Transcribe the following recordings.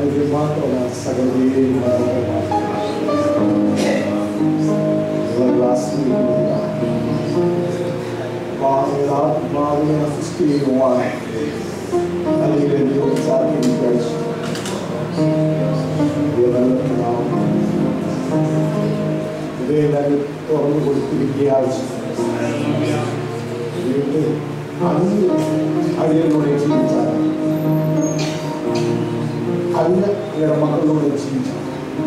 അതിന് മാത്രമല്ല സകലതയെയും ആത്മാവിനെ അസിസ്റ്റ് ചെയ്യുവാൻ അല്ലെങ്കിൽ എനിക്ക് സാധിക്കും കഴിച്ചു ഇതെല്ലാം തുറന്നു കൊടുത്തിരിക്കുക ആവശ്യം അതിന് അടിയനോടെ ജീവിച്ചാൽ അതിന് നിങ്ങളുടെ മക്കളോട് ജീവിച്ചാൽ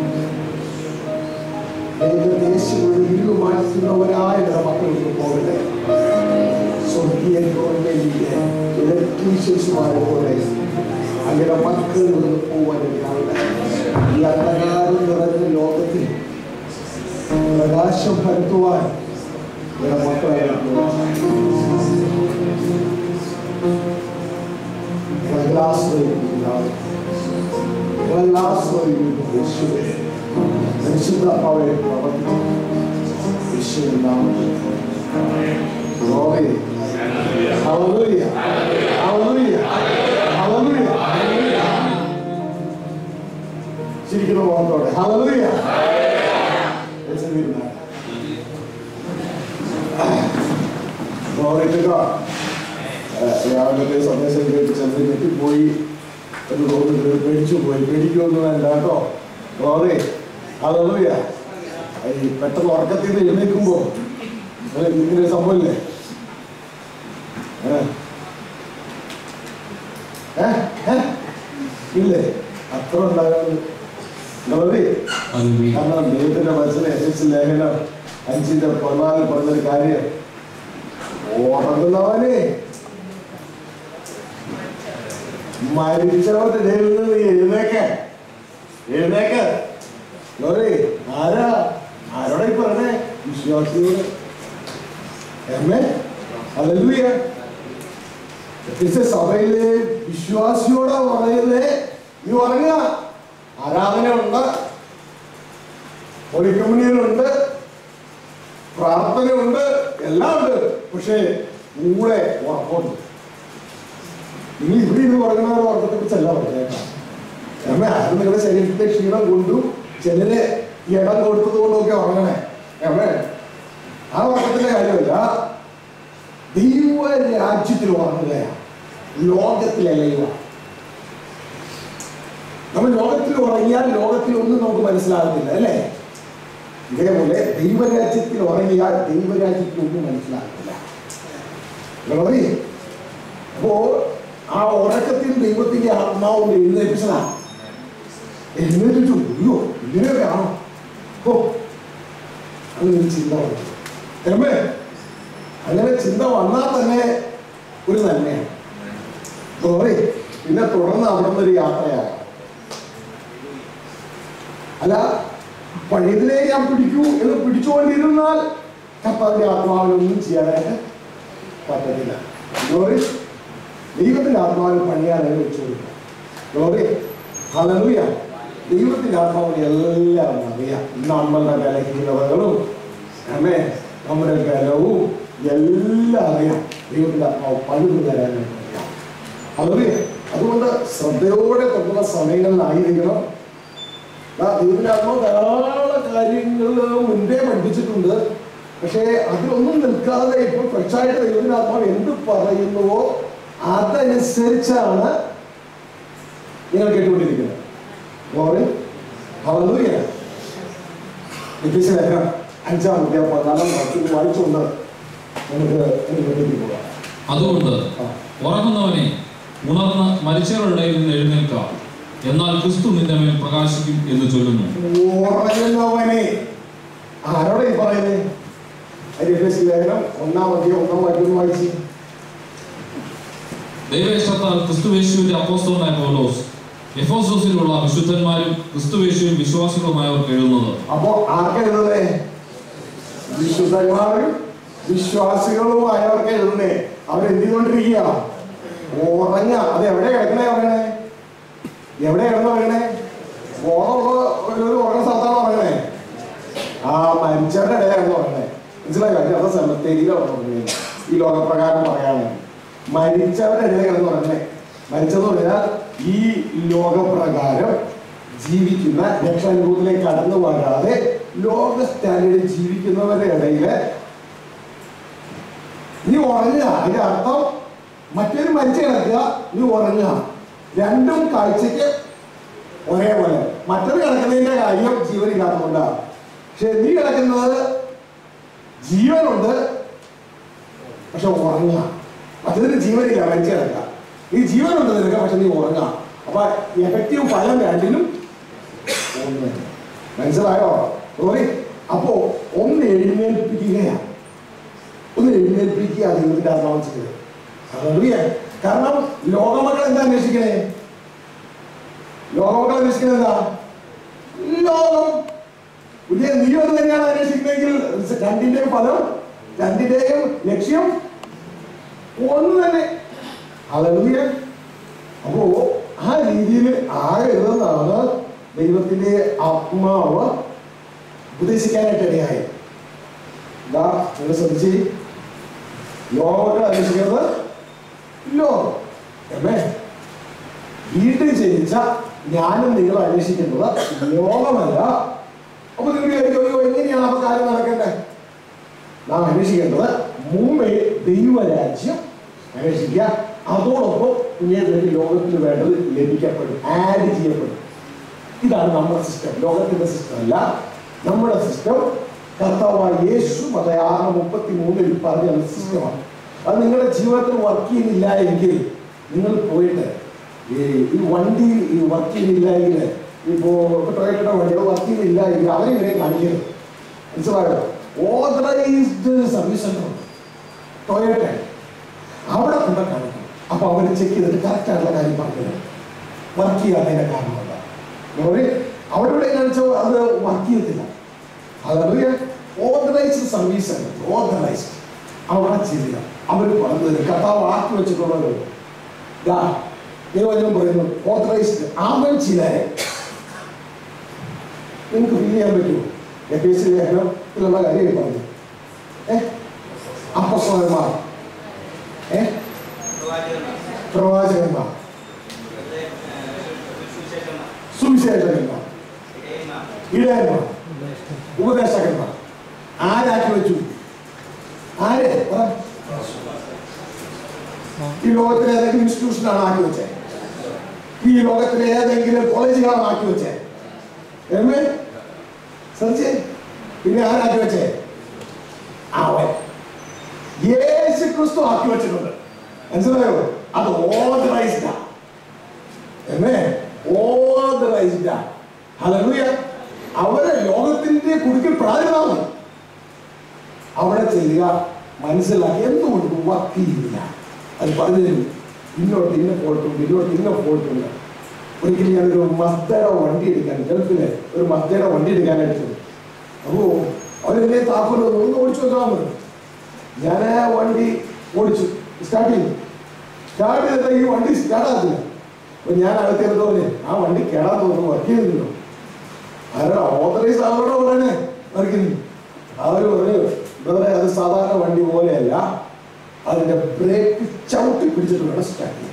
ദേശങ്ങളുടെ ഇരുവ് മാറ്റുന്നവരായ നിങ്ങളുടെ മക്കൾക്ക് പോകട്ടെ സ്വർഗീയ ഗവൺമെന്റിന്റെ ഇലക്ട്രീഷ്യൻസുമാരെ പോലെ അങ്ങനെ മക്കൾ പോവാൻ ഈ അന്ധകാരം നിറഞ്ഞ ലോകത്തിൽ പ്രകാശം പരത്തുവാൻ നിങ്ങളുടെ മക്കളെ പരിശുദ്ധ അവയെ പ്രവർത്തിച്ചു യേശുവിൻ നാമത്തിൽ Glory. Hallelujah. Hallelujah. Hallelujah. ശരിക്കും മോഹത്തോടെ ഹലലുയ രാവിലത്തെ സന്ദേശം കേട്ട് ചെന്ന് ഞെട്ടിപ്പോയി എന്ന് തോന്നുന്നു പേടിച്ചു പോയി പേടിക്കുമെന്ന് വേണ്ട കേട്ടോ ഗോറി ഹലലുയ ഈ പെട്ടെന്ന് ഉറക്കത്തിൽ നിന്ന് എഴുന്നേൽക്കുമ്പോ അല്ല, ഇങ്ങനെ ഒരു സംഭവമില്ലേ ഏ? ഏ? ഏ? ഇല്ലേ അത്ര ഉണ്ടാകുന്നത് ഗൗരി കാരണം ദൈവത്തിന്റെ മനസ്സിലെ എസ് എസ് ലേഖനം അഞ്ചിന്റെ പതിനാലിൽ പറഞ്ഞൊരു കാര്യം ഉറങ്ങുന്നവനെ മരിച്ചവന്റെ ഇടയിൽ നിന്ന് നീ എഴുന്നേക്ക എഴുന്നേക്ക ഗൗരി ആരാ ആരോടാ ഈ പറഞ്ഞേ വിശ്വാസിയോട് Amen. Hallelujah. എത്തിച്ച സഭയിലെ വിശ്വാസിയോടാ പറയുന്നത് നീ ഉറങ്ങുക ആരാധനയുണ്ട് ഒളിക്കമ്മ്യൂണിയനുണ്ട് പ്രാർത്ഥനയുണ്ട് എല്ലാം ഉണ്ട് പക്ഷേ കൂടെ ഉറപ്പുണ്ട് നിങ്ങൾ ഇവിടെ ഇരുന്ന് പറയുന്നവരുടെ ഉറക്കത്തെ കുറിച്ചല്ല പറഞ്ഞേക്കാം അമ്മ അത് നിങ്ങളുടെ ശരീരത്തെ ക്ഷീണം കൊണ്ടും ചിലര് ഇടം കൊടുത്തത് കൊണ്ടുമൊക്കെ ഉറങ്ങണേ അമ്മേ ആ ഉറക്കത്തിന്റെ കാര്യമല്ല ദൈവ രാജ്യത്തിൽ ഉറങ്ങുകയാണ് ലോകത്തിലല്ല നമ്മൾ ലോകത്തിൽ ഉറങ്ങിയാൽ ലോകത്തിൽ ഒന്നും നമുക്ക് മനസ്സിലാകുന്നില്ല അല്ലേ ഇതേപോലെ ദൈവരാജ്യത്തിൽ ഉറങ്ങിയാൽ ദൈവരാജ്യത്തിൽ ഒന്നും മനസ്സിലാകുന്നില്ല Glory. അപ്പോ ആ ഉറക്കത്തിൽ ദൈവത്തിന്റെ ആത്മാവ് എഴുന്നേപ്പിച്ചതാണ് എഴുന്നേറ്റിട്ടു അയ്യോ ഇങ്ങനെയൊക്കെയാണോ ഓ അങ്ങനെ ചിന്ത വന്നു എമ്മേ അങ്ങനെ ചിന്ത വന്നാൽ തന്നെ ഒരു നന്മയാണ് ഗോറി പിന്നെ തുടർന്ന് അവിടെ നിന്നൊരു യാത്രയാകാം അല്ല പഴയതിനെ ഞാൻ പിടിക്കൂ എന്ന് പിടിച്ചുകൊണ്ടിരുന്നാൽ കർത്താവിന്റെ ആത്മാവിനൊന്നും ചെയ്യാനായിട്ട് പറ്റത്തില്ല ഗോറി ദൈവത്തിന്റെ ആത്മാവിന് പണിയാനായി വെച്ചു കൊടുക്കുക ഗോറി ഹലലുയ ദൈവത്തിന്റെ ആത്മാവിന് എല്ലാം അറിയാം നമ്മളുടെ കലഹീനതകളും അമ്മേ നമ്മുടെ കലവും എല്ലാം അറിയാം ദൈവത്തിന്റെ ആത്മാവ് പഴുതു തരാനായിട്ട് അറിയാം ഹലലുയ അതുകൊണ്ട് ശ്രദ്ധയോടെ തൊട്ടുള്ള സമയങ്ങളിലായിരിക്കണം ദാ ദൈവത്തിന്റെ ആത്മാവ് ധാരാളം കാര്യങ്ങൾ മുൻപേ പഠിപ്പിച്ചിട്ടുണ്ട് പക്ഷേ അതിലൊന്നും നിൽക്കാതെ ഇപ്പോൾ ഫ്രഷായിട്ട് ദൈവത്തിന്റെ ആത്മാവ് എന്ത് പറയുന്നുവോ അതനുസരിച്ചാണ് നിങ്ങൾ കേട്ടുകൊണ്ടിരിക്കുന്നത് ഗോറി ഹല്ലേലൂയ എഫീസ്യ ലേഖനം അഞ്ചാം അധ്യായം പതിനാലാം വാക്യം വായിച്ചുകൊണ്ട് നമുക്ക് ഇതിലേക്ക് പോകാം അതുകൊണ്ട് ആ. ഉറങ്ങുന്നവനെ ഉണർന്ന് മരിച്ചവരുടെ ഇടയിൽ നിന്ന് എഴുന്നേൽക്കുക എന്നാൽ ക്രിസ്തു നിന്റെ മേൽ പ്രകാശിക്കും എന്ന് ചൊല്ലുന്നു ഉറങ്ങുന്നവനെ ആരോടെ ഈ പറയുന്നത് അത് എഫീസ്യ ലേഖനം ഒന്നാം അധ്യായം ഒന്നാം വാക്യം വായിച്ച് ദൈവേഷ്ടത്താൽ ക്രിസ്തുവേശുവിന്റെ അപ്പോസ്തലനായ പൗലോസ് എഫോസോസിലുള്ള വിശുദ്ധന്മാരും ക്രിസ്തുവേശുവും വിശ്വാസികളുമായവർക്ക് എഴുതുന്നത് അപ്പോ ആർക്കാ എഴുതുന്നേ വിശുദ്ധന്മാരും വിശ്വാസികളുമായവർക്ക് എഴുതുന്നേ അവരെന്ത് ചെയ്തോണ്ടിരിക്കുക ഉറങ്ങ അത് എവിടെ കിടക്കണേ പറയണേ എവിടെ കിടന്ന് പറയണേ ബോധമുള്ള ഒരു ഒരു ഉറങ്ങുന്ന സ്ഥലത്താണ് പറയണേ ആ മരിച്ചവരുടെ ഇടയിലാണ് പറയണേ മനസ്സിലായോ അത് സെമത്തേരിയിലാണ് പറഞ്ഞത് ഈ ലോകപ്രകാരം പറയാനേ മരിച്ചവരുടെ ഇടയിൽ കിടന്ന് പറഞ്ഞേ മരിച്ചെന്ന് പറഞ്ഞാൽ ഈ ലോകപ്രകാരം ജീവിക്കുന്ന രക്ഷാനുഭവത്തിലേക്ക് കടന്നു വരാതെ ലോക സ്റ്റാൻഡേർഡിൽ ജീവിക്കുന്നവരുടെ ഇടയില് നീ ഉറങ്ങുക അതിന്റെ അർത്ഥം മറ്റൊരു മരിച്ചു കിടക്കുക നീ ഉറങ്ങുക രണ്ടും കാഴ്ചക്ക് ഒരേപോലെ മറ്റൊരു കിടക്കുന്നതിന്റെ കാര്യം ജീവനില്ലാത്തതുകൊണ്ടാണ് പക്ഷെ നീ കിടക്കുന്നത് ജീവനുണ്ട് പക്ഷെ ഉറങ്ങുക മറ്റതിന് ജീവനില്ല മരിച്ചു കിടക്കുക നീ ജീവനുണ്ട് നിനക്ക് പക്ഷെ നീ ഉറങ്ങുക അപ്പൊ എഫക്റ്റീവ് ഫലം രണ്ടിനും ഒന്ന് തന്നെ. മനസ്സിലായോ സോറി അപ്പോ ഒന്ന് എഴുന്നേൽപ്പിക്കുകയാണ് ഒന്ന് എഴുന്നേൽപ്പിക്കുക ദൈവത്തിന്റെ ആത്മാവ് ചെയ്തത് അതറിയാം കാരണം ലോകമക്കൾ എന്താ അന്വേഷിക്കണേ ലോകമക്കൾ അന്വേഷിക്കുന്നത് എന്താ ലോകം പുതിയ നീ ഒന്ന് തന്നെയാണ് അന്വേഷിക്കുന്നതെങ്കിൽ രണ്ടിന്റെയും ഫലം രണ്ടിന്റെയും ലക്ഷ്യം ഒന്ന് തന്നെ അതറിയ അപ്പോ ആ രീതിയിൽ ആകരുതെന്നാണ് ദൈവത്തിന്റെ ആത്മാവ് ഉപദേശിക്കാനായിട്ട് ഇടയായി ഇതാ നിങ്ങൾ ശ്രദ്ധിച്ച് ലോകമക്കൾ അന്വേഷിക്കുന്നത് ലോകം അല്ലേ വീട്ടിൽ ജനിച്ച ഞാനും നിങ്ങൾ അന്വേഷിക്കുന്നത് ലോകമല്ല അപ്പൊ നിങ്ങൾ വിചാരിക്കും, അയ്യോ എങ്ങനെയാണ് അപ്പൊ കാര്യം നടക്കണ്ടേ നാം അന്വേഷിക്കേണ്ടത് മുമ്പേ ദൈവരാജ്യം അന്വേഷിക്കുക അതോടൊപ്പം കുഞ്ഞേതിലേക്ക് ലോകത്തിന് വേണ്ടത് ലഭിക്കപ്പെടും ആഡ് ചെയ്യപ്പെടും ഇതാണ് നമ്മുടെ സിസ്റ്റം ലോകത്തിന്റെ സിസ്റ്റം അല്ല നമ്മുടെ സിസ്റ്റം കർത്താവായ യേശു മതയാറ് മുപ്പത്തി മൂന്നിൽ പറഞ്ഞ സിസ്റ്റമാണ് അത് നിങ്ങളുടെ ജീവിതത്തിൽ വർക്ക് ചെയ്യുന്നില്ല എങ്കിൽ നിങ്ങൾ പോയിട്ട് ഈ ഈ വണ്ടി ഈ വർക്ക് ചെയ്യുന്നില്ല എങ്കിൽ ഇപ്പോ ടൊയറ്റയുടെ വണ്ടികൾ വർക്ക് ചെയ്യുന്നില്ല എങ്കിൽ അവരെ ഇവരെ കാണിക്കരുത് മനസ്സിലായോ ഓതറൈസ്ഡ് സർവീസ് സെന്റർ ഉണ്ട് ടൊയറ്റ അവിടെ കൊണ്ട് കാണിക്കും അപ്പൊ അവർ ചെക്ക് ചെയ്തിട്ട് കറക്റ്റ് ആയിട്ടുള്ള കാര്യം പറഞ്ഞത് വർക്ക് ചെയ്യാത്തതിന്റെ കാരണം എന്താ അവര് അവിടെ ഇവിടെ കാണിച്ചോ അത് വർക്ക് ചെയ്യത്തില്ല അതറിയ ഓതറൈസ്ഡ് സർവീസ് സെന്റർ ഓതറൈസ്ഡ് അവിടെ ചെയ്തില്ല അവർ പറഞ്ഞത് കർത്താവ് ആക്കി വെച്ചിട്ടുള്ളത് ദാ ദൈവജനം പറയുന്നു ഓതറൈസ്ഡ് അവൻ ചിലരെ നിങ്ങൾക്ക് ഫീൽ ചെയ്യാൻ പറ്റുമോ എഫ് എസ് സി ലേഖനത്തിലുള്ള കാര്യം പറഞ്ഞു ഏ അപ്പസ്വരന്മാർ ഏ പ്രവാചകന്മാർ സുവിശേഷകന്മാർ ഇടയന്മാർ ഉപദേശകന്മാർ ആരാക്കി വെച്ചു ആര് പറ ഈ ലോകത്തിലെ ഏതെങ്കിലും ഇൻസ്റ്റിറ്റ്യൂഷനാണ് ആക്കി വെച്ചത് ഈ ലോകത്തിലെ ഏതെങ്കിലും കോളേജുകളാണ് ആക്കി വെച്ചത് ഏമേ ശ്രദ്ധിച്ചേ പിന്നെ ആരാക്കി വെച്ചേ അവൻ യേശു ക്രിസ്തു ആക്കി വെച്ചിട്ടുണ്ട് മനസ്സിലായോ അത് ഓതറൈസ്ഡാ എന്നേ ഓതറൈസ്ഡാ ഹല്ലേലൂയ അവരെ ലോകത്തിന്റെ കുടുക്കിൽ പ്രായമാണ് അവിടെ ചെല്ലുക മനസ്സിലാക്കി എന്തുകൊണ്ട് വർക്ക് ചെയ്യുന്നില്ല അത് പറഞ്ഞു തരും ഇന്നോട്ട് ഇന്ന ഫോൾട്ടുണ്ട് ഇന്നോട്ട് ഇന്ന ഫോൾട്ടുണ്ട് ഒരിക്കലും ഞാനൊരു മസ്തയുടെ വണ്ടി എടുക്കാൻ ഗൾഫിലെ ഒരു മസ്തയുടെ വണ്ടി എടുക്കാനായിട്ട് അപ്പോ അവരെന്നെ താക്കോല് തന്നു, ഒന്ന് ഓടിച്ചു നോക്കാൻ പറഞ്ഞു ഞാൻ ആ വണ്ടി ഓടിച്ചു സ്റ്റാർട്ട് ചെയ്തു സ്റ്റാർട്ട് ചെയ്തിട്ട് ഈ വണ്ടി സ്റ്റാർട്ട് ആകത്തില്ല അപ്പൊ ഞാൻ അകത്തെടുത്തോലെ ആ വണ്ടി കേടാൻ തോന്നുന്നു വർക്ക് ചെയ്യുന്നില്ലോ ആരാ ഓതറൈസ് ആളോടെ പറയണേ വർക്കുന്നു അവര് പറഞ്ഞു എന്താ പറയാ അത് സാധാരണ വണ്ടി പോലെയല്ല അതിന്റെ ബ്രേക്ക് ചവിട്ടി പിടിച്ചിട്ട് വേണം സ്റ്റാർട്ട് ചെയ്യാൻ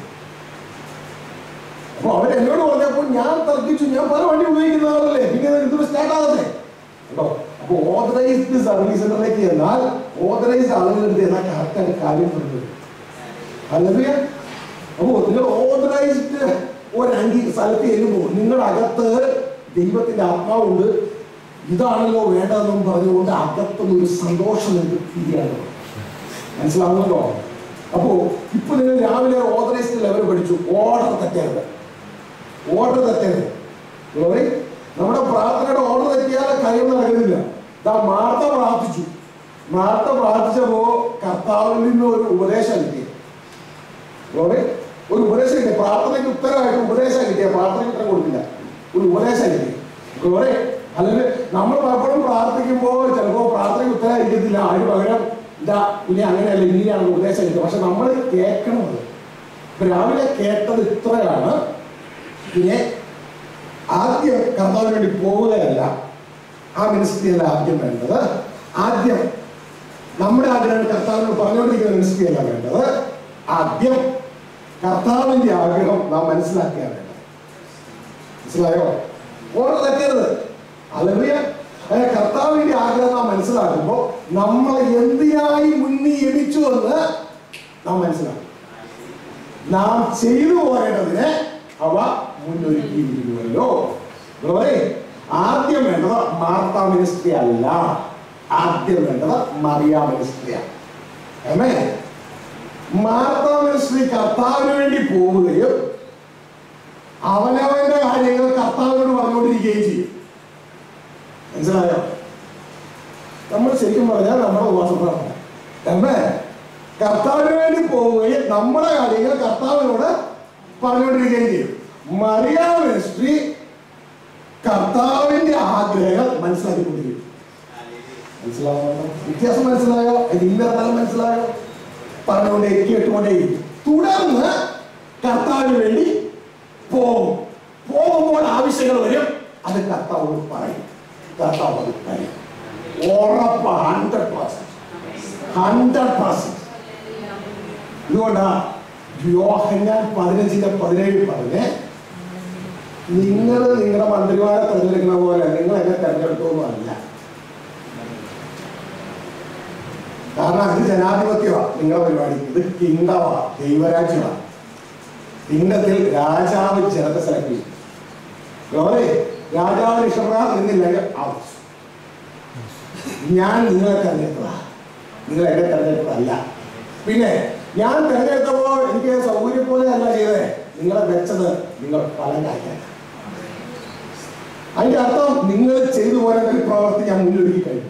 അപ്പൊ അവൻ എന്നോട് പറഞ്ഞപ്പോ ഞാൻ തർക്കിച്ചു ഞാൻ പല വണ്ടി ഉപയോഗിക്കുന്നവരല്ലേ പിന്നെ ഇത് സ്റ്റാർട്ട് ആകത്തെ കേട്ടോ അപ്പൊ ഓതറൈസ്ഡ് സർവീസ് സെന്ററിലേക്ക് ചെന്നാൽ ഓതറൈസ്ഡ് ആളുകളുടെ അടുത്ത് ചെന്നാൽ കറക്റ്റാണ് കാര്യം പറഞ്ഞത് അല്ലെങ്കിൽ അപ്പോ നിങ്ങൾ ഓതറൈസ്ഡ് ഒരു അങ്കി സ്ഥലത്ത് ചെല്ലുമ്പോൾ നിങ്ങളുടെ അകത്ത് ദൈവത്തിന്റെ ആത്മാവുണ്ട് ഇതാണല്ലോ വേണ്ടതെന്നും പറഞ്ഞുകൊണ്ട് അകത്തുനിന്ന് ഒരു സന്തോഷം നിങ്ങൾക്ക് തിരിയാണ് മനസ്സിലാവുന്നല്ലോ അപ്പോ ഇപ്പൊ നിങ്ങൾ രാവിലെ ഓതറൈസ്ഡ് ലെവൽ പഠിച്ചു ഓർഡർ തെറ്റരുത് ഓർഡർ തെറ്റരുത് Glory. നമ്മുടെ പ്രാർത്ഥനയുടെ ഓർഡർ തെറ്റിയാൽ കാര്യം നടക്കുന്നില്ല ദാ മാർത്ത പ്രാർത്ഥിച്ചു മാർത്ത പ്രാർത്ഥിച്ചപ്പോ കർത്താവിൽ നിന്ന് ഒരു ഉപദേശം കിട്ടി Glory. ഒരു ഉപദേശം കിട്ടി പ്രാർത്ഥനയ്ക്ക് ഉത്തരമായിട്ട് ഉപദേശം കിട്ടിയ പ്രാർത്ഥനയ്ക്ക് ഉത്തരം കൊടുത്തില്ല ഒരു ഉപദേശം കിട്ടി Glory. അല്ലെങ്കിൽ നമ്മൾ പലപ്പോഴും പ്രാർത്ഥിക്കുമ്പോൾ ചിലപ്പോൾ പ്രാർത്ഥനയ്ക്ക് ഉത്തരമായിരിക്കത്തില്ല അതിന് പകരം ഇതാ ഇനി അങ്ങനെയല്ല ഇങ്ങനെയാണ് ഉപദേശം കിട്ടുക പക്ഷെ നമ്മൾ കേൾക്കണത് ഇപ്പൊ രാവിലെ കേട്ടത് ഇത്രയാണ് പിന്നെ ആദ്യം കർത്താവിന് വേണ്ടി പോവുകയല്ല ആ മിനിസ്ട്രി അല്ല ആദ്യം വേണ്ടത് ആദ്യം നമ്മുടെ ആഗ്രഹം കർത്താവിനോട് പറഞ്ഞുകൊണ്ടിരിക്കുന്ന മിനിസ്ട്രി അല്ല വേണ്ടത് ആദ്യം കർത്താവിന്റെ ആഗ്രഹം നാം മനസ്സിലാക്കിയാണ് വേണ്ടത് മനസ്സിലായോ ഓർഡർ തെറ്റരുത് അല്ലെങ്കിൽ അങ്ങനെ കർത്താവിന്റെ ആഗ്രഹം നാം മനസ്സിലാക്കുമ്പോൾ നമ്മളെ എന്തിനായി മുൻനിയമിച്ചു എന്ന് നാം മനസ്സിലാക്കും നാം ചെയ്തു പോകേണ്ടതിന് അവ മുന്നൊരുക്കിയിരിക്കുമല്ലോ ബ്രദറെ, ആദ്യം വേണ്ടത് മാർത്ത മിനിസ്ട്രി അല്ല ആദ്യം വേണ്ടത് മറിയ മിനിസ്ട്രിയാണ് അല്ലേ മാർത്ത മിനിസ്ട്രി കർത്താവിന് വേണ്ടി പോവുകയും അവനവന്റെ കാര്യങ്ങൾ കർത്താവിനോട് പറഞ്ഞുകൊണ്ടിരിക്കുകയും ചെയ്യും മനസ്സിലായോ നമ്മൾ ശരിക്കും പറഞ്ഞാൽ നമ്മുടെ ഉപവാസപ്രാർത്ഥന അല്ലേ കർത്താവിന് വേണ്ടി പോവുകയും നമ്മുടെ കാര്യങ്ങൾ കർത്താവിനോട് പറഞ്ഞുകൊണ്ടിരിക്കുകയും ചെയ്യും മറിയ മിനിസ്ട്രി കർത്താവിന്റെ ആഗ്രഹങ്ങൾ മനസ്സിലാക്കിക്കൊണ്ടിരിക്കും മനസ്സിലായോ വ്യത്യാസം മനസ്സിലായോ ഇതിന്റെ അർത്ഥം മനസ്സിലായോ പറഞ്ഞുകൊണ്ടേ കേട്ടുകൊണ്ടേ തുടർന്ന് കർത്താവിന് വേണ്ടി പോകും പോകുമ്പോൾ ആവശ്യങ്ങൾ വരും അത് കർത്താവോട് പറയും കർത്താവ് അത് പറയും ഉറപ്പ് ഹൺഡ്രഡ് പെർസെന്റ് ഹൺഡ്രഡ് പെർസെന്റ് ഇതുകൊണ്ടാ യോഹന്നാൻ പതിനഞ്ചിന്റെ പതിനേഴ് പറഞ്ഞ് നിങ്ങൾ നിങ്ങളുടെ മന്ത്രിമാരെ തെരഞ്ഞെടുക്കുന്ന പോലെ നിങ്ങൾ എന്നെ തെരഞ്ഞെടുത്തോന്നല്ല കാരണം ഇത് ജനാധിപത്യമാണ് നിങ്ങളുടെ പരിപാടി ഇത് കിങ്ഡമാണ് ദൈവരാജ്യമാണ് കിങ്ഡത്തിൽ രാജാവ് ജനത്തെ സെലക്ട് ചെയ്യും ഗൗരേ രാജാവിന് ഇഷ്ടപ്പെടാൻ നിന്നില്ലെങ്കിൽ ഔട്ട് ഞാൻ നിങ്ങളെ തെരഞ്ഞെടുത്തതാ നിങ്ങൾ എന്നെ തെരഞ്ഞെടുത്തതല്ല പിന്നെ ഞാൻ തെരഞ്ഞെടുത്തപ്പോ എനിക്ക് സൗകര്യം പോലെ അല്ല ചെയ്തേ നിങ്ങളെ വെച്ചത് നിങ്ങൾ ഫലം കായ്ക്കാൻ അതിന്റെ അർത്ഥം നിങ്ങൾ ചെയ്തു പോയ ഒരു പ്രവൃത്തി ഞാൻ മുന്നൊരുക്കി കഴിഞ്ഞു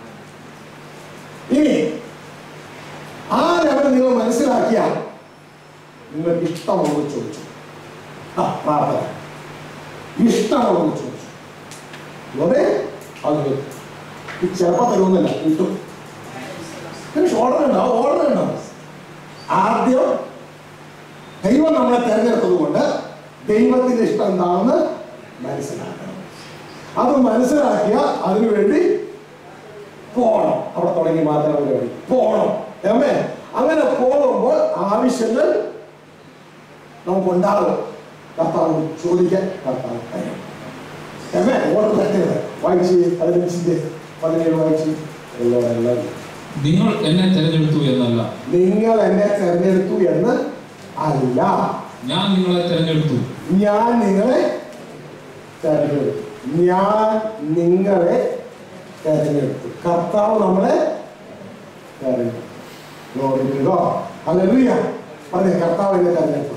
ഇനി ആ ലെവൽ നിങ്ങൾ മനസ്സിലാക്കിയാൽ നിങ്ങൾക്ക് ഇഷ്ടമുള്ളത് ചോദിച്ചു ആ പ്രാർത്ഥന ഇഷ്ടമുള്ളത് ചോദിച്ചു അതെ അത് ചിലപ്പോൾ തരുമെന്നില്ല കിട്ടും ഓർഡർ ഉണ്ടാവും ഓർഡർ ഉണ്ടാവും ആദ്യം ദൈവം നമ്മളെ തെരഞ്ഞെടുത്തത് കൊണ്ട് ദൈവത്തിന്റെ ഇഷ്ടം എന്താണെന്ന് മനസ്സിലാക്കണം അത് മനസ്സിലാക്കിയ അതിനുവേണ്ടി പോണം അവിടെ തുടങ്ങി മാത്രം പരിപാടി പോണം ഏമേ അങ്ങനെ പോകുമ്പോൾ ആവശ്യങ്ങൾ നമുക്കുണ്ടാകും കർത്താവ് ചോദിക്കാൻ കർത്താവ് തരും ഏമേ ഓർഡർ തെറ്റരുത് വായിച്ച് പതിനഞ്ചിന്റെ പതിനേഴ് വായിച്ച് എല്ലാം എല്ലാം നിങ്ങൾ എന്നെ തിരഞ്ഞെടുത്തു എന്നല്ല നിങ്ങൾ എന്നെ തെരഞ്ഞെടുത്തു എന്ന് അല്ല ഞാൻ നിങ്ങളെ തിരഞ്ഞെടുത്തു ഞാൻ നിങ്ങളെ തെരഞ്ഞെടുത്തു ഞാൻ നിങ്ങളെ തെരഞ്ഞെടുത്തു കർത്താവ് നമ്മളെ തെരഞ്ഞെടുത്തു Glory to God. Hallelujah. പറഞ്ഞേ കർത്താവ് എന്നെ തെരഞ്ഞെടുത്തു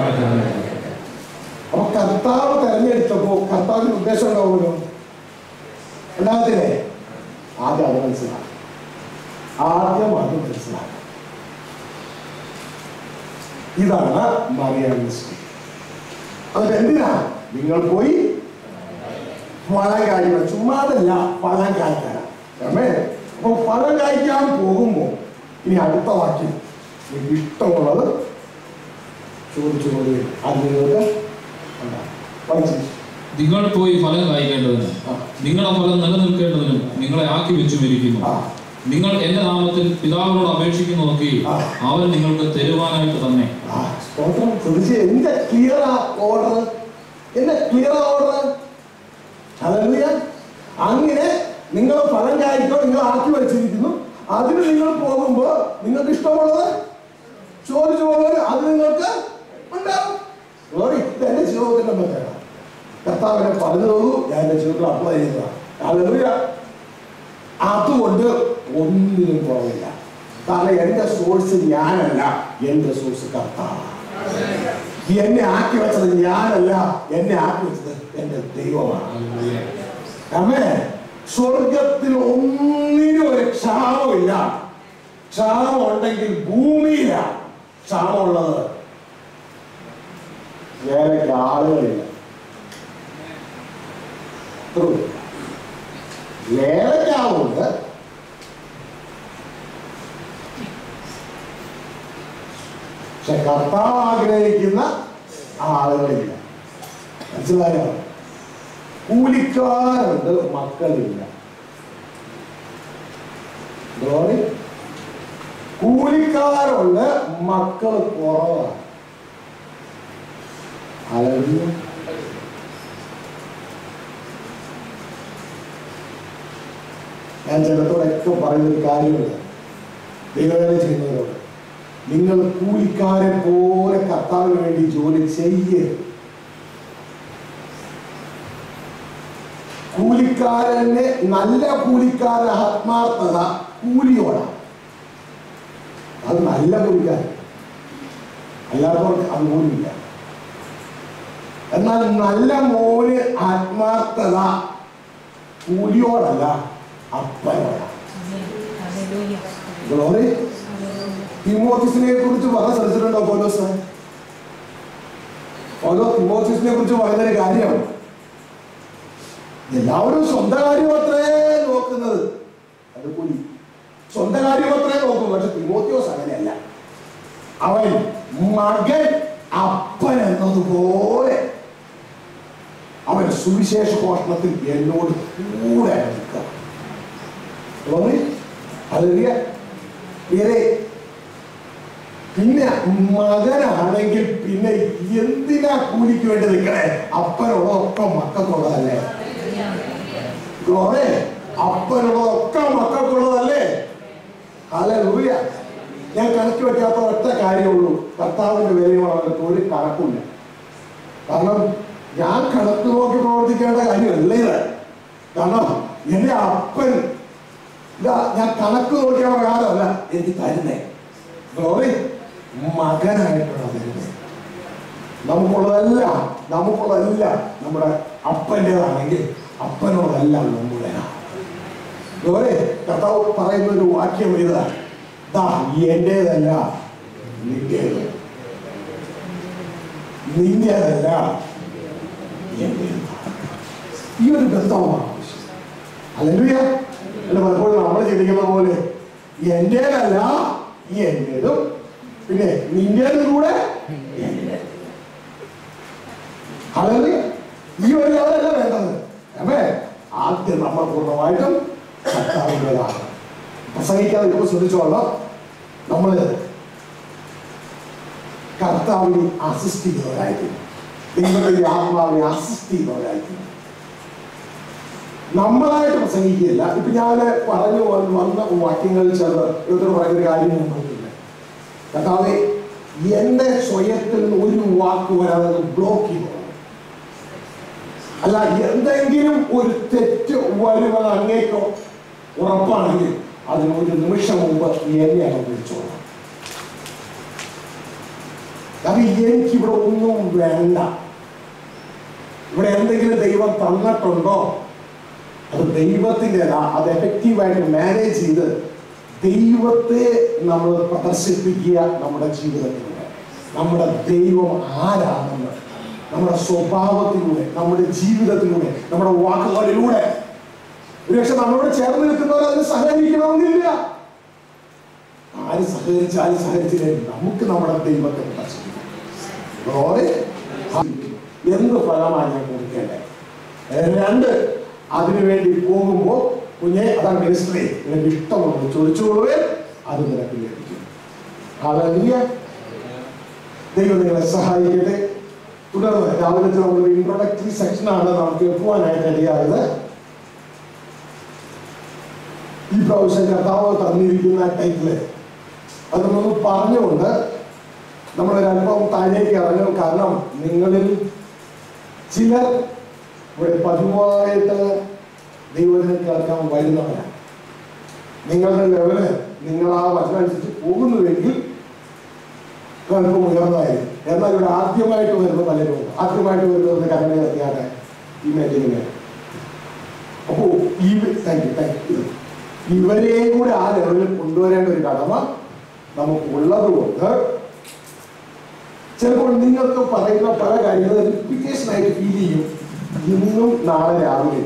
അപ്പൊ കർത്താവ് തെരഞ്ഞെടുത്തപ്പോ കർത്താവിന് ഉദ്ദേശം ഉണ്ടാവുമല്ലോ ഉണ്ടാകത്തില്ലേ ആദ്യം അത് മനസ്സിലാക്കാം ആദ്യം അത് മനസ്സിലാക്കാം ഇതാണ് മറിയ മിനിസ്ട്രി അത് എന്തിനാ നിങ്ങൾ പോയി ഫലം കായ്ക്കണം ചുമ്മാതല്ല ഫലം കായ്ക്കാനാ അമ്മേ അപ്പൊ ഫലം കായ്ക്കാൻ പോകുമ്പോ ഇനി അടുത്ത വാക്യം നിങ്ങൾക്ക് ഇഷ്ടമുള്ളത് ചോദിച്ചു കൊണ്ട് അത് നിങ്ങൾക്ക് ഉണ്ടാകും. വായിച്ച്. നിങ്ങൾ പോയി ഫലം കായ്ക്കേണ്ടതിന് ആ. നിങ്ങളുടെ ഫലം നിലനിൽക്കേണ്ടതിനും നിങ്ങളെ ആക്കി വെച്ചുമിരിക്കുന്നു ആ. നിങ്ങൾ എന്റെ നാമത്തിൽ പിതാവിനോട് അപേക്ഷിക്കുന്നതൊക്കെ ആ. അവൻ നിങ്ങൾക്ക് തരുവാനായിട്ട് തന്നെ ആ, സ്തോത്രം ശ്രദ്ധിച്ച് എന്റെ ക്ലിയർ ആ ഓർഡർ എന്റെ ക്ലിയർ ആ ഓർഡർ അതല്ല അങ്ങനെ നിങ്ങൾ ഫലം കായ്ക്കോ നിങ്ങൾ ആക്കി വെച്ചിരിക്കുന്നു അതിന് നിങ്ങൾ പോകുമ്പോൾ നിങ്ങൾക്ക് ഇഷ്ടമുള്ളത് ചോദിച്ചു പോകുന്നത് അത് നിങ്ങൾക്ക് ഉണ്ടാവും Glory. ഇത് എന്റെ ജീവിതത്തിന്റെ പ്രത്യേകത കർത്താവിനെ പറഞ്ഞു തന്നു ഞാൻ എന്റെ ജീവിതത്തിൽ അപ്ലൈ ചെയ്തതാണ് അതല്ല അതുകൊണ്ട് ഒന്നിനും കുറവില്ല കാരണം എന്റെ സോഴ്സ് ഞാനല്ല എന്റെ സോഴ്സ് കർത്താവ് എന്നെ ആക്കി വെച്ചത് ഞാനല്ല എന്നെ ആക്കി വെച്ചത് എന്റെ ദൈവമാണ് അമ്മേ സ്വർഗത്തിൽ ഒന്നിനും ഒരു ക്ഷാമമില്ല ക്ഷാമം ഉണ്ടെങ്കിൽ ഭൂമിയില ക്ഷാമമുള്ളത് വേലയ്ക്ക് ആളുകളില്ല അത്രേ വേലയ്ക്കാവുണ്ട് പക്ഷെ കർത്താവ് ആഗ്രഹിക്കുന്ന ആളുകളില്ല മനസ്സിലായോ കൂലിക്കാരുണ്ട് മക്കളില്ല ഗ്ലോറി കൂലിക്കാരുണ്ട് മക്കൾ കുറവാണ് അലറിയ ഞാൻ ജനത്തോടൊക്കെ പറയുന്നൊരു കാര്യമുണ്ട് ദൈവവേല ചെയ്യുന്നവരോട് നിങ്ങൾ കൂലിക്കാരെ പോലെ കർത്താവിന് വേണ്ടി ജോലി ചെയ്യരുത് കൂലിക്കാരന് നല്ല കൂലിക്കാരൻ ആത്മാർത്ഥത കൂലിയോടാണ് അത് നല്ല കൂലിക്കാരൻ അല്ലാത്തവർക്ക് അത് കൂലിയില്ല എന്നാൽ നല്ല മോന് ആത്മാർത്ഥത കൂലിയോടല്ല അപ്പനോടാണ് ഗ്ലോറി തിമോത്തിസിനെ കുറിച്ച് പറഞ്ഞ ശ്രദ്ധിച്ചിട്ടുണ്ടോ പോലോസ് ഓരോ തിമോത്തിസിനെ കുറിച്ച് പറയുന്നൊരു കാര്യം എല്ലാവരും സ്വന്തം കാര്യം അത്രേ നോക്കുന്നത് അത് കൂലി സ്വന്തം കാര്യം അത്രേ നോക്കും പക്ഷെ തിമോത്തിയോസ് അങ്ങനെയല്ല അവൻ മകൻ അപ്പൻ എന്നതുപോലെ അവൻ സുവിശേഷ ഘോഷണത്തിൽ എന്നോട് കൂടെ നിൽക്കുക തോന്നി അതിയ ഇവരെ പിന്നെ മകനാണെങ്കിൽ പിന്നെ എന്തിനാ കൂലിക്ക് വേണ്ടി നിൽക്കണേ അപ്പനോടൊക്കെ മക്കൾക്കുള്ളതല്ലേ ഗ്ലോറെ അപ്പനോടൊക്കെ മക്കൾക്കുള്ളതല്ലേ ഹല്ലേലൂയ ഞാൻ കണക്ക് വെക്കാത്ത ഒറ്റ കാര്യമുള്ളൂ കർത്താവിന്റെ വിലയുള്ളവർക്ക് ഒരു കണക്കില്ല കാരണം ഞാൻ കണക്ക് നോക്കി പ്രവർത്തിക്കേണ്ട കാര്യമല്ല ഇത് കാരണം എന്റെ അപ്പൻ ഇതാ ഞാൻ കണക്ക് നോക്കിയ പ്രകാരമല്ല എനിക്ക് തരുന്നേ ഗ്ലോറി മകനായിട്ടാണ് തരുന്നത് നമുക്കുള്ളതെല്ലാം നമുക്കുള്ളതെല്ലാം നമ്മുടെ അപ്പൻ്റെതാണെങ്കിൽ അപ്പനോടെല്ലാം നമ്മുടെ ഗ്ലോറി കർത്താവ് പറയുന്ന ഒരു വാക്യം ഇതാണ് ദാ എന്റേതല്ല നിന്റേത് നിന്റേതല്ല എന്റേത് ഈ ഒരു ബന്ധമാണ് ആവശ്യം അല്ലെങ്കിൽ അല്ല പലപ്പോഴും നമ്മൾ ചിന്തിക്കുന്ന പോലെ എന്റേതല്ല എന്റേതും പിന്നെ നിന്റേതും കൂടെ എന്റേത്. അല്ലെങ്കിൽ ഈ ഒരു ലെവലല്ല വേണ്ടത് അല്ലേ ആദ്യം നമ്മൾ പൂർണ്ണമായിട്ടും കർത്താവിൻ്റെതാണ് പ്രസംഗിക്കാതെ ഇപ്പോൾ ശ്രദ്ധിച്ചോളാം നമ്മൾ കർത്താവിനെ അസിസ്റ്റ് ചെയ്യുന്നവരായിരിക്കും ദൈവത്തിന്റെ ആത്മാവിനെ അസിസ്റ്റ് ചെയ്യുന്നവരായിരിക്കും നമ്മളായിട്ട് പ്രസംഗിക്കുകയില്ല ഇപ്പൊ ഞാൻ പറഞ്ഞു വന്ന- വന്ന വാക്യങ്ങളിൽ ചിലത് ഇവരോട് പറയുന്ന കാര്യം ഞാൻ നോക്കില്ല കർത്താവെ എന്റെ സ്വയത്തിൽ നിന്ന് ഒരു വാക്ക് വരാതെ ബ്ലോക്ക് ചെയ്തു അല്ല എന്തെങ്കിലും ഒരു തെറ്റ് വരുമെന്ന് അങ്ങേക്കോ ഉറപ്പാണെങ്കിൽ അതിന് ഒരു നിമിഷം മുമ്പ് എന്നെ അങ്ങ് വിളിച്ചോളാം കാരണം എനിക്കിവിടെ ഒന്നും വേണ്ട ഇവിടെ എന്തെങ്കിലും ദൈവം തന്നിട്ടുണ്ടോ അത് ദൈവത്തിൻ്റെതാ അത് എഫക്റ്റീവായിട്ട് മാനേജ് ചെയ്ത് ദൈവത്തെ നമ്മൾ പ്രദർശിപ്പിക്കുക നമ്മുടെ ജീവിതത്തിലൂടെ നമ്മുടെ ദൈവം ആരാണെന്ന് നമ്മുടെ സ്വഭാവത്തിലൂടെ നമ്മുടെ ജീവിതത്തിലൂടെ നമ്മുടെ വാക്കുകളിലൂടെ ഒരുപക്ഷെ നമ്മളോട് ചേർന്ന് നിൽക്കുന്നവർ അതിന് സഹകരിക്കണമെന്നില്ല ആര് സഹകരിച്ചാലും സഹകരിച്ചില്ലേ നമുക്ക് നമ്മുടെ ദൈവത്തെ പ്രദർശിപ്പിക്കാം Glory. എന്ത് ഫലമാണ് ഞാൻ കൊടുക്കേണ്ടത് രണ്ട് അതിനുവേണ്ടി പോകുമ്പോൾ കുഞ്ഞെ അതാണ് മിനിസ്ട്രി നിനക്ക് ഇഷ്ടമുള്ളത് ചോദിച്ചുകൊള്ളുവേ അത് നിനക്ക് ലഭിക്കും അതല്ല ദൈവം നിങ്ങളെ സഹായിക്കട്ടെ തുടർന്ന് രാവിലത്തെ നമ്മൾ ഇൻട്രൊഡക്ടറി സെക്ഷനാണ് നമുക്ക് എത്തുവാനായിട്ട് ഇടയായത് ഈ പ്രാവശ്യം കർത്താവ് തന്നിരിക്കുന്ന ടൈറ്റില് അത് നമ്മൾ പറഞ്ഞുകൊണ്ട് നമ്മളൊരല്പം താഴേക്ക് ഇറങ്ങും കാരണം നിങ്ങളിൽ ചിലർ ഇവിടെ പതിവായിട്ട് ദൈവത്തിനെ കേൾക്കാൻ വരുന്നവരാണ് നിങ്ങളുടെ ലെവല് നിങ്ങൾ ആ വചനം അനുസരിച്ച് പോകുന്നുവെങ്കിൽ അല്പം ഉയർന്നതായിരിക്കും എന്നാൽ ഇവിടെ ആദ്യമായിട്ട് വരുന്ന പലരും ഉണ്ട്. ആദ്യമായിട്ട് വരുന്നത് കരമേ എത്തിയാട്ടെ ഈ മീറ്റിങ്ങിന് അപ്പോ ഈ താങ്ക് യു താങ്ക് യു ഇവരെയും കൂടെ ആ ലെവലിൽ കൊണ്ടുവരേണ്ട ഒരു കടമ നമുക്ക് ഉള്ളതുകൊണ്ട് ചിലപ്പോൾ നിങ്ങൾക്ക് പറയുന്ന പല കാര്യങ്ങളും റിപ്പീറ്റേഷൻ ആയിട്ട് ഫീൽ ചെയ്യും ഇന്നും നാളെ രാവിലെ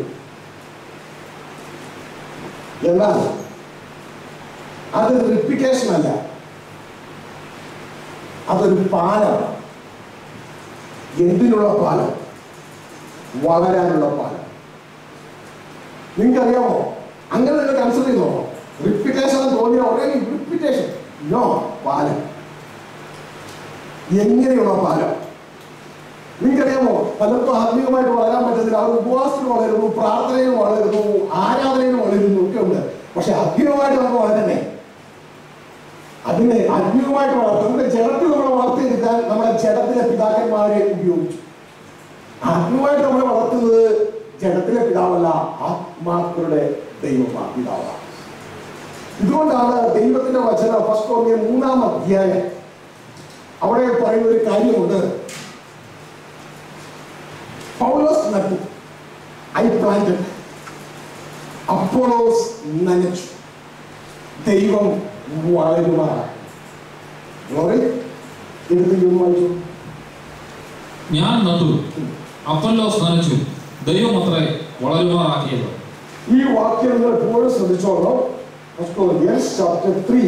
എന്നാൽ അത് റിപ്പീറ്റേഷൻ അല്ല അതൊരു പാലമാണ് എന്തിനുള്ള പാലം വളരാനുള്ള പാലം നിങ്ങൾക്കറിയാമോ അങ്ങനെ നിങ്ങൾ കൺസിഡർ ചെയ്തോ റിപ്പീറ്റേഷൻ എന്ന് തോന്നിയ ഉടനെ റിപ്പീറ്റേഷൻ നോ പാലം എങ്ങനെയുള്ള പാലം നിങ്ങൾക്കറിയാമോ പലർക്കും ആത്മീയമായിട്ട് വളരാൻ പറ്റത്തില്ല അവർ ഉപവാസത്തിൽ വളരുന്നു പ്രാർത്ഥനയിൽ വളരുന്നു ആരാധനയിൽ വളരുന്നു ഒക്കെ ഉണ്ട് പക്ഷെ ആത്മീയമായിട്ട് നമുക്ക് വളരണ്ടേ അതിനെ ആത്മീയമായിട്ട് വളർത്തും നമ്മുടെ ജഡത്തിൽ നമ്മളെ വളർത്തിയെടുക്കാൻ നമ്മുടെ ജഡത്തിലെ പിതാക്കന്മാരെ ഉപയോഗിച്ചു ആത്മീയമായിട്ട് നമ്മളെ വളർത്തുന്നത് ജഡത്തിലെ പിതാവല്ല ആത്മാക്കളുടെ ദൈവമാണ് പിതാവാണ് ഇതുകൊണ്ടാണ് ദൈവത്തിന്റെ വചനം ഫസ്റ്റ് കോറിയ മൂന്നാം അധ്യായം അവിടെ പറയുന്ന ഒരു കാര്യമുണ്ട് പൗലോസ് നട്ടു ഐ പ്ലാന്റഡ് അപ്പോളോസ് നനച്ചു ദൈവം വളരുമാറാണ് ഗ്ലോറി എടുത്ത് വായിച്ചു ഞാൻ നട്ടു അപ്പല്ലോസ് നനച്ചു ദൈവം അത്രേ വളരുമാറാക്കിയത് ഈ വാക്യം നിങ്ങൾ എപ്പോഴും ശ്രദ്ധിച്ചോളണം ഫസ്റ്റ് കൊറിന്ത്യൻസ് ചാപ്റ്റർ 3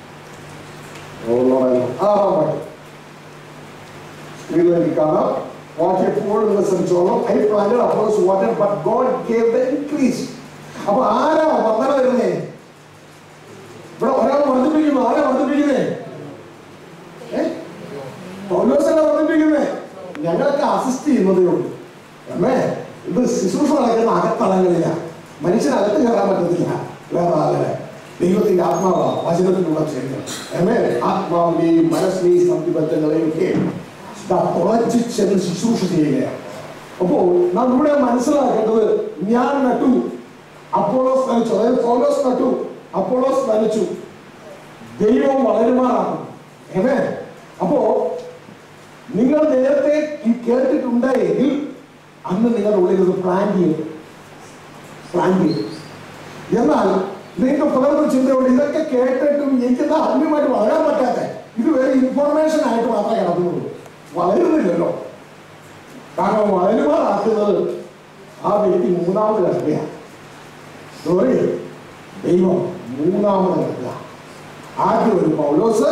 ആറാം വാക്യം സ്ക്രീനിലേക്ക് കാണാം വാക്യം എപ്പോഴും നിങ്ങൾ ശ്രദ്ധിച്ചോളണം I planted Apollos water but God gave the increase അപ്പൊ ആരാ വർധന വരുന്നേ ഇവിടെ ഒരാൾ വർദ്ധിപ്പിക്കുന്നു ആരാ വർദ്ധിപ്പിക്കുന്നേ ഏ? പൗലോസല്ല വർദ്ധിപ്പിക്കുന്നേ ഞങ്ങളൊക്കെ അസിസ്റ്റ് ചെയ്യുന്നതേ ഉള്ളൂ അമ്മേ ഇത് ശുശ്രൂഷ നടക്കുന്ന അകത്തളങ്ങളില്ല മനുഷ്യനകത്ത് കയറാൻ പറ്റത്തില്ല വേറെ ആളെ ദൈവത്തിന്റെ ആത്മാവാ വചനത്തിലുള്ള ക്ഷേത്രം അമ്മേ ആത്മാവിനെയും മനസ്സിനെയും സന്ധിബദ്ധങ്ങളെയും ഒക്കെ ദാ തുളച്ചു ചെന്ന് ശുശ്രൂഷ ചെയ്യുകയാണ് അപ്പോ നാം ഇവിടെ മനസ്സിലാക്കേണ്ടത് ഞാൻ നട്ടു അപ്പോളോസ് നനച്ചു അതായത് പൗലോസ് നട്ടു അപ്പോളോസ് നനച്ചു ദൈവം വളരുമാറാക്കും ഏമേ അപ്പോ നിങ്ങൾ നേരത്തെ ഈ കേട്ടിട്ടുണ്ടെങ്കിൽ അന്ന് നിങ്ങളുടെ ഉള്ളിൽ ഇത് പ്ലാൻ ചെയ്യും പ്ലാൻ ചെയ്യും എന്നാൽ നിങ്ങൾക്ക് പലർക്കും ചിന്തയുണ്ട് ഇതൊക്കെ കേട്ടിട്ടും എനിക്കെന്താ അന്യമായിട്ട് വളരാൻ പറ്റാത്ത ഇത് വേറെ ഇൻഫോർമേഷൻ ആയിട്ട് മാത്രമേ കിടക്കുന്നുള്ളൂ വളരുന്നില്ലല്ലോ കാരണം വളരുമാറാക്കുന്നത് ആ വ്യക്തി മൂന്നാമത് കിടക്കുകയാണ് സോറി ദൈവം മൂന്നാമത് കിടക്കുക ആദ്യം ഒരു പൗലോസ്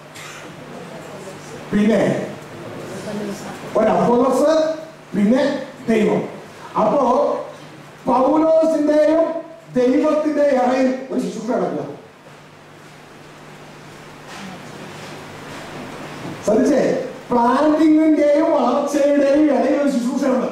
പിന്നെ ഒരു അപ്പോലോസ് പിന്നെ ദൈവം അപ്പോ പൗലോസിന്റെയും ദൈവത്തിന്റെ ഇടയിൽ ഒരു ശുശ്രൂഷ നടക്കുക ശ്രദ്ധിച്ചേ പ്ലാന്റിങ്ങിന്റെയും വളർച്ചയുടെയും ഇടയിൽ ഒരു ശുശ്രൂഷയുണ്ട്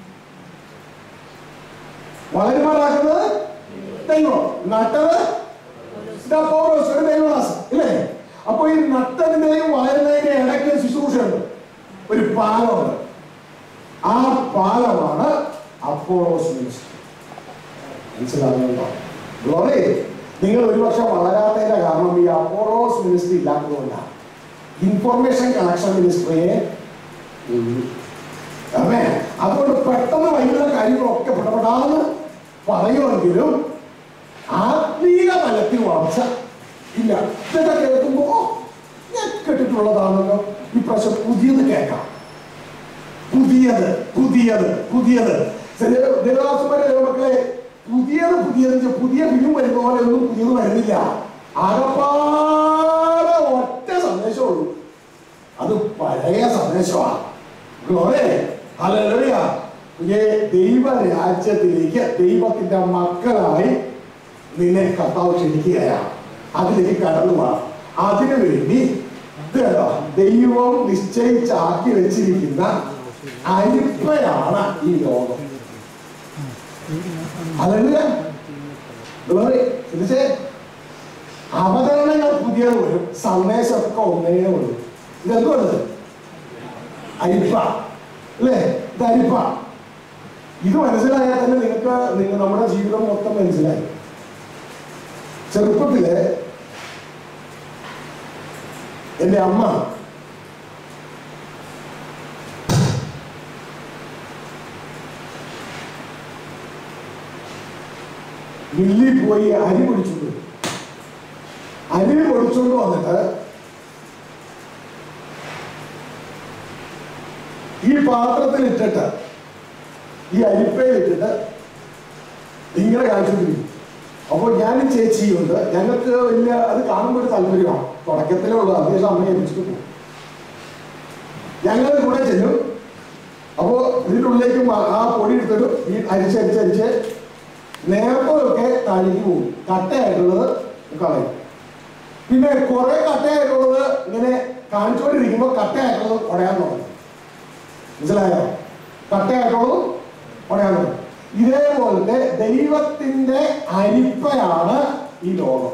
വളരുമാറാക്കുന്നത് ദൈവം നട്ടത് ഇതാ പൗലോസ് ഒരു ദൈവദാസൻ ഇല്ലേ അപ്പൊ ഈ നട്ടതിന്റെയും വളരുന്നതിന്റെയും ഇടയ്ക്ക് ഒരു ശുശ്രൂഷയുണ്ട് ഒരു പാലമുണ്ട് ആ പാലമാണ് അപ്പോളോസ് മിനിസ്ട്രി മനസ്സിലാകുന്നുണ്ടോ ഗ്ലോറി നിങ്ങൾ ഒരുപക്ഷെ വളരാത്തതിന്റെ കാരണം ഈ അപ്പോളോസ് മിനിസ്ട്രി ഇല്ലാത്തതുകൊണ്ടാണ് ഇൻഫർമേഷൻ കണക്ഷൻ മിനിസ്ട്രിയെ ഉള്ളൂ അതെ അതുകൊണ്ട് പെട്ടെന്ന് വൈകുന്ന കാര്യങ്ങളൊക്കെ പെടപെടാന്ന് പറയുമെങ്കിലും ആത്മീയ തലത്തിൽ വളർച്ച ഇല്ല ഇതൊക്കെ കേൾക്കുമ്പോ "ഓ, ഞാൻ കേട്ടിട്ടുള്ളതാണല്ലോ ഈ പ്രാവശ്യം പുതിയത് കേൾക്കാം പുതിയത് പുതിയത് പുതിയത് ദേവദാസന്മാരെ മക്കളെ പുതിയത് പുതിയത് എന്ന് വെച്ചാൽ പുതിയ ഫിലിം വരുന്ന പോലെ ഒന്നും പുതിയത് വരുന്നില്ല ആകപ്പാടെ ഒറ്റ സന്ദേശമുള്ളൂ അത് പഴയ സന്ദേശമാണ് ഗ്ലോറേ ഹല്ലേലൂയ പുതിയ ദൈവ രാജ്യത്തിലേക്ക് ദൈവത്തിന്റെ മക്കളായി നിന്നെ കർത്താവ് ക്ഷണിക്കുകയാണ് അതിലേക്ക് കടന്നു വാ അതിനു വേണ്ടി ഇത് കേട്ടോ ദൈവം നിശ്ചയിച്ചാക്കി വെച്ചിരിക്കുന്ന അരിപ്പയാണ് ഈ ലോകം ഹല്ലേലൂയ ഗ്ലോറി ശ്രദ്ധിച്ചേ അവതരണങ്ങൾ പുതിയത് വരും സന്ദേശമൊക്കെ ഒന്നേ ഉള്ളൂ ഇതെന്തുകൊണ്ട് അരിപ്പ അല്ലേ ഇത് അരിപ്പ ഇത് മനസ്സിലായാൽ തന്നെ നിങ്ങൾക്ക് നിങ്ങൾ നമ്മുടെ ജീവിതം മൊത്തം മനസ്സിലായി ചെറുപ്പത്തില് എൻ്റെ അമ്മ മില്ലിൽ പോയി അരി പൊടിച്ചുകൊണ്ട് വരും. അരി പൊടിച്ചുകൊണ്ട് വന്നിട്ട് ഈ പാത്രത്തിൽ ഇട്ടിട്ട് ഈ അരിപ്പയിൽ ഇട്ടിട്ട് ഇങ്ങനെ കാണിച്ചുകൊണ്ടിരിക്കും അപ്പോൾ ഞാനും ചേച്ചിയുണ്ട് ഞങ്ങൾക്ക് വലിയ അത് കാണുമ്പോൾ ഒരു താല്പര്യമാണ് തുടക്കത്തിലേ ഉള്ളൂ അതിനുശേഷം അമ്മയെ ഏൽപ്പിച്ചിട്ട് പോകും ഞങ്ങൾ കൂടെ ചെല്ലും അപ്പോൾ ഇതിനുള്ളിലേക്ക് മ- ആ പൊടി എടുത്തിട്ട് ഈ അരിച്ചരിച്ചരിച്ച് നേരത്തൊക്കെ താഴേക്ക് പോകും കട്ടയായിട്ടുള്ളത് കളയും പിന്നെ കുറെ കട്ടയായിട്ടുള്ളത് ഇങ്ങനെ കാണിച്ചുകൊണ്ടിരിക്കുമ്പോൾ കട്ടയായിട്ടുള്ളത് ഉടയാൻ തുടങ്ങും മനസ്സിലായോ കട്ടയായിട്ടുള്ളതും ഉടയാൻ തുടങ്ങും ഇതേപോലത്തെ ദൈവത്തിന്റെ അരിപ്പയാണ് ഈ ലോകം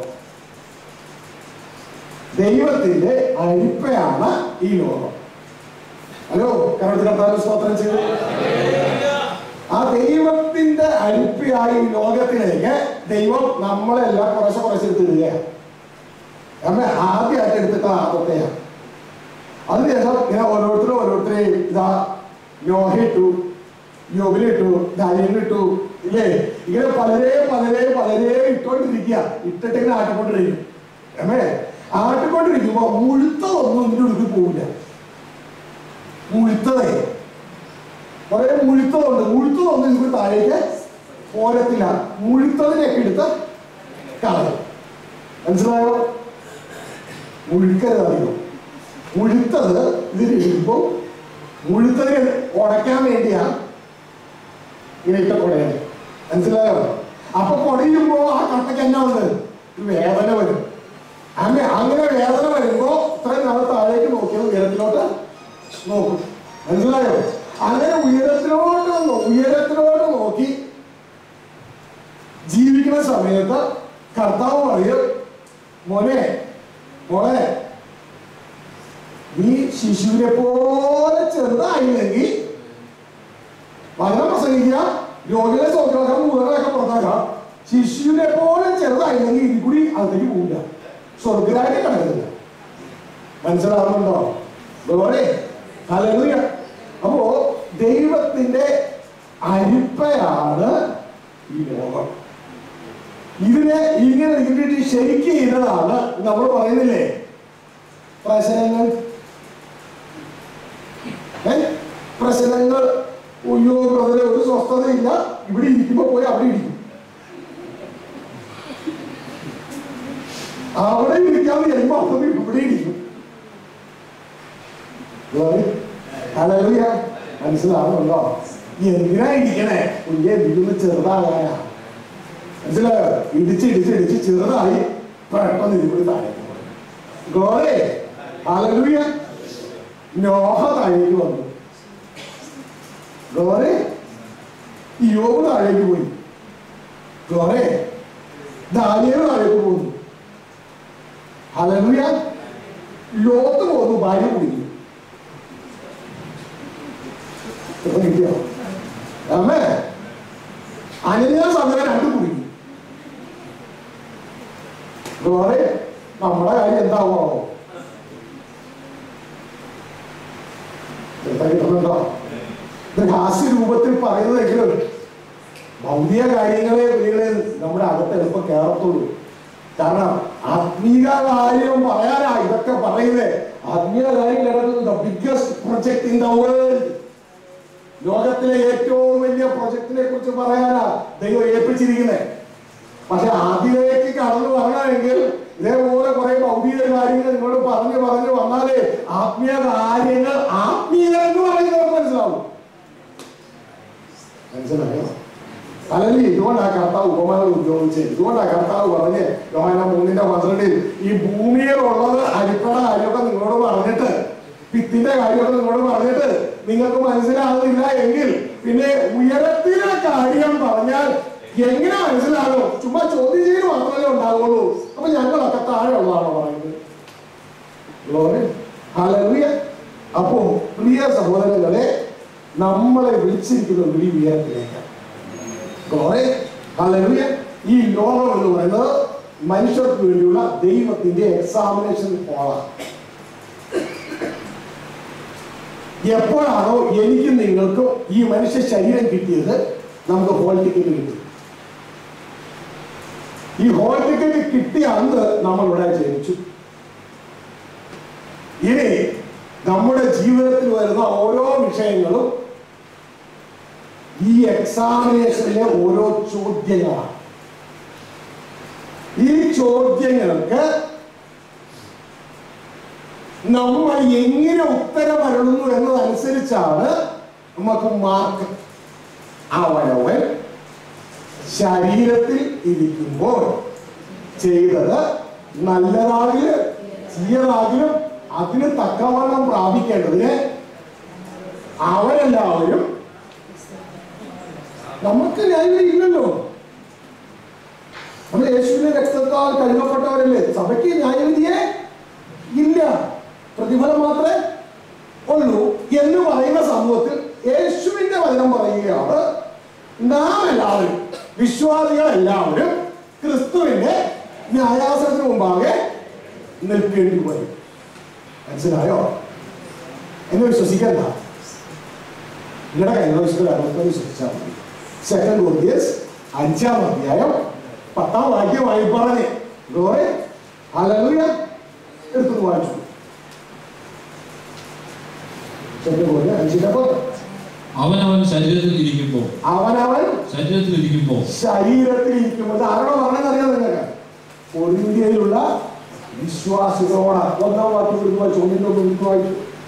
ദൈവത്തിന്റെ അരിപ്പയാണ് ഈ ലോകം ഹലോ കർമ്മത്തിൽ കർത്താവ് സ്തോത്രം ചെയ്തു ആ ദൈവത്തിന്റെ അരിപ്പയായി ഈ ലോകത്തിലേക്ക് ദൈവം നമ്മളെല്ലാം കുറച്ച് കുറച്ച് എടുത്തിടുകയാണ് നമ്മെ ആദ്യമായിട്ട് എടുത്തിട്ട് ആദ്യത്തെയാണ് അതിനുശേഷം ഇങ്ങനെ ഓരോരുത്തരും ഓരോരുത്തരെയും ഇതാ നോഹിട്ടു യോബിലിട്ടു ദാനിയലിട്ടു ഇല്ലേ ഇങ്ങനെ പലരെ പലരെ പലരെ ഇട്ടോണ്ടിരിക്കുക ഇട്ടിട്ട് ഇങ്ങനെ ആട്ടിക്കൊണ്ടിരിക്കും അമ്മേ ആട്ടിക്കൊണ്ടിരിക്കുമ്പോ മുഴുത്തതൊന്നും ഇതിന്റെ ഉള്ളിൽ പോവില്ല മുഴുത്തതേ കുറെ മുഴുത്തതുണ്ട് മുഴുത്തതൊന്നും ഇതിന് താഴേക്ക് പോരത്തില്ല മുഴുത്തതിനെയൊക്കെ എടുത്ത് കളയും മനസ്സിലായോ മുഴുക്കരുത് അധികം മുഴുത്തത് ഇതിൽ ഇടുമ്പോൾ മുഴുത്തതിനെ ഉടയ്ക്കാൻ വേണ്ടിയാ ഇങ്ങനെ ഇട്ട കുടയാണ് മനസ്സിലായോ അപ്പൊ കുടയുമ്പോ ആ കട്ടയ്ക്ക് എന്നാ ഉണ്ട് ഒരു വേദന വരും അങ്ങനെ അങ്ങനെ വേദന വരുമ്പോ ഇത്രയും നാളെ താഴേക്ക് നോക്കിയത് ഉയരത്തിലോട്ട് നോക്കും മനസ്സിലായോ അങ്ങനെ ഉയരത്തിലോട്ട് നോ- ഉയരത്തിലോട്ട് നോക്കി ജീവിക്കുന്ന സമയത്ത് കർത്താവ് പറയും മോനെ മോളെ നീ ശിശുവിനെ പോലെ ചെറുതായില്ലെങ്കിൽ വചനം പ്രസംഗിക്കുക രോഗികളെ സൗഖ്യമാക്കാം മൂലകളൊക്കെ പുറത്താക്കാം ശിശുവിനെ പോലെ ചെറുതായില്ലെങ്കിൽ ഇത് കൂടി അതിലേക്ക് പോകില്ല സ്വർഗരായിട്ട് കിടക്കുന്നില്ല മനസ്സിലാവുന്നുണ്ടോ ഗോറെ ഹല്ലേലൂയ അപ്പോ ദൈവത്തിന്റെ അരിപ്പയാണ് ഈ ലോകം ഇതിനെ ഇങ്ങനെ ഇതിന്റെ ശരിക്ക് ചെയ്തതാണ് നമ്മൾ പറയുന്നില്ലേ പ്രശ്നങ്ങൾ ഏ? പ്രശ്നങ്ങൾ അയ്യോ ബ്രദറെ ഒരു സ്വസ്ഥതയില്ല ഇവിടെ ഇരിക്കുമ്പോ പോയി അവിടെ ഇരിക്കും അവിടെ ഇരിക്കാതെ കഴിയുമ്പോ അപ്പം ഇവിടെ ഇരിക്കും Glory. Hallelujah. മനസ്സിലാവുന്നുണ്ടോ എന്തിനാ ഇരിക്കണേ കുഞ്ഞെ എന്തിനൊന്ന് ചെറുതാകാനാ മനസ്സിലായോ ഇടിച്ച് ഇടിച്ച് ഇടിച്ച് ചെറുതായി പെട്ടെന്ന് ഇതിലൂടെ താഴേക്ക് ഗോറെ ഹല്ലേലൂയ നോഹ താഴേക്ക് വന്നു ഗോറെ യോബ് താഴേക്ക് പോയി ഗോറെ ദാനിയേൽ താഴേക്ക് പോകുന്നു ഹല്ലേലൂയ ലോത്ത് പോകുന്നു ഭാര്യ കുടിക്കുന്നു ഇപ്പൊ കിട്ടിയോ അമ്മേ അനന്യ സമയം രണ്ടും കുടിക്കും ഗോറെ നമ്മുടെ കാര്യം എന്താവോ എന്താ കിട്ടുന്നുണ്ടോ ഇത് ഹാസ്യ രൂപത്തിൽ പറയുന്നതെങ്കിലും ഭൗതിക കാര്യങ്ങളെ കുഞ്ഞുങ്ങളെ നമ്മുടെ അകത്ത് എളുപ്പം കയറത്തുള്ളൂ കാരണം ആത്മീക കാര്യം പറയാനാ ഇതൊക്കെ പറയുന്നത് ആത്മീയ കാര്യം നടക്കുന്നത് the biggest project in the world ലോകത്തിലെ ഏറ്റവും വലിയ പ്രൊജക്ടിനെ കുറിച്ച് പറയാനാ ദൈവം ഏൽപ്പിച്ചിരിക്കുന്നത് പക്ഷെ അതിലേക്ക് കടന്നു വരണമെങ്കിൽ ഇതേപോലെ കുറെ ഭൗതിക കാര്യങ്ങൾ നിങ്ങളോട് പറഞ്ഞു പറഞ്ഞു വന്നാലേ ആത്മീയ കാര്യങ്ങൾ ആത്മീയ എന്ന് പറയുന്നവർക്ക് മനസ്സിലാവും മനസ്സിലായോ അല്ലെങ്കിൽ ഇതുകൊണ്ടാ കർത്താവ് ഉപമാനം ഉപയോഗിച്ചത് ഇതുകൊണ്ടാ കർത്താവ് പറഞ്ഞ് യോഹന മൂന്നിന്റെ പന്ത്രണ്ടിൽ ഈ ഭൂമിയിലുള്ളത് അരിപ്പട കാര്യമൊക്കെ നിങ്ങളോട് പറഞ്ഞിട്ട് വിത്തിന്റെ കാര്യമൊക്കെ നിങ്ങളോട് പറഞ്ഞിട്ട് നിങ്ങൾക്ക് മനസ്സിലാകുന്നില്ല എങ്കിൽ പിന്നെ ഉയരത്തിലെ കാര്യം പറഞ്ഞാൽ എങ്ങനെ മനസ്സിലാകും ചുമ്മാ ചോദ്യം ചെയ്ത് മാത്രമേ ഉണ്ടാവുള്ളൂ അപ്പൊ ഞങ്ങളൊക്കെ താഴെ ഉള്ളതാണോ പറയുന്നത് Glory. Hallelujah. അപ്പോ പ്രിയ സഹോദരങ്ങളെ നമ്മളെ വിളിച്ചിരിക്കുന്ന വിളി ഉയരത്തിലേക്ക് Glory. Hallelujah. ഈ ലോകം എന്ന് പറയുന്നത് മനുഷ്യർക്ക് വേണ്ടിയുള്ള ദൈവത്തിന്റെ എക്സാമിനേഷൻ ഹോളാണ് എപ്പോഴാണോ എനിക്കും നിങ്ങൾക്കും ഈ മനുഷ്യ ശരീരം കിട്ടിയത് നമുക്ക് ഹോൾ ടിക്കറ്റ് കിട്ടി ഈ ഹോൾ ടിക്കറ്റ് കിട്ടിയ അന്ന് നമ്മൾ ഇവിടെ ജനിച്ചു ഇനി നമ്മുടെ ജീവിതത്തിൽ വരുന്ന ഓരോ വിഷയങ്ങളും ഈ എക്സാമിനേഷനിലെ ഓരോ ചോദ്യങ്ങളാണ് ഈ ചോദ്യങ്ങൾക്ക് നമ്മൾ എങ്ങനെ ഉത്തരം അരുളുന്നു എന്നതനുസരിച്ചാണ് നമുക്ക് മാർക്ക് അവനവൻ ശരീരത്തിൽ ഇരിക്കുമ്പോൾ ചെയ്തത് നല്ലതാകിലും ചീയതാകിലും അതിന് തക്കവണ്ണം പ്രാപിക്കേണ്ടതിന് അവരെല്ലാവരും നമുക്ക് ന്യായം ഇല്ലല്ലോ നമ്മൾ യേശുവിന്റെ രക്തം ന്യായവിധിത്താൽ കഴുകപ്പെട്ടവരല്ലേ സഭയ്ക്ക് ന്യായവിധിയെ ഇല്ല പ്രതിഫലം മാത്രമേ ഉള്ളൂ എന്ന് പറയുന്ന സമൂഹത്തിൽ യേശുവിന്റെ വചനം പറയുകയാണ് നാം എല്ലാവരും വിശ്വാസികൾ എല്ലാവരും ക്രിസ്തുവിന്റെ ന്യായാസനത്തിന് മുമ്പാകെ നിൽക്കേണ്ടി വരും മനസ്സിലായോ എന്നെ വിശ്വസിക്കണ്ട നിങ്ങളുടെ കൈവശത്തിൽ അറുപത്തൊന്ന് വിശ്വസിച്ചാൽ മതി സെക്കൻഡ് കോർത്തിയസ് അഞ്ചാം അധ്യായം പത്താം വാക്യമായി പറഞ്ഞ് ഗോറെ അലലുയ എടുത്തു വായിച്ചു സെക്കൻഡ് കോർത്തിയസ് അഞ്ചിന്റെ പത്ത് അവനവൻ ശരീരത്തിൽ ഇരിക്കുമ്പോൾ അവനവൻ ശരീരത്തിൽ ഇരിക്കുമ്പോൾ ശരീരത്തിൽ ഇരിക്കുമ്പോൾ ആരോട് പറഞ്ഞറിയാം നിങ്ങൾക്ക് ഒളിന്ത്യയിലുള്ള വിശ്വാസികളോട് ഒന്നാം വാക്യം എടുത്ത് വായിച്ചു ഒന്നിന്റെ ഒന്ന് എടുത്ത് വായിച്ചു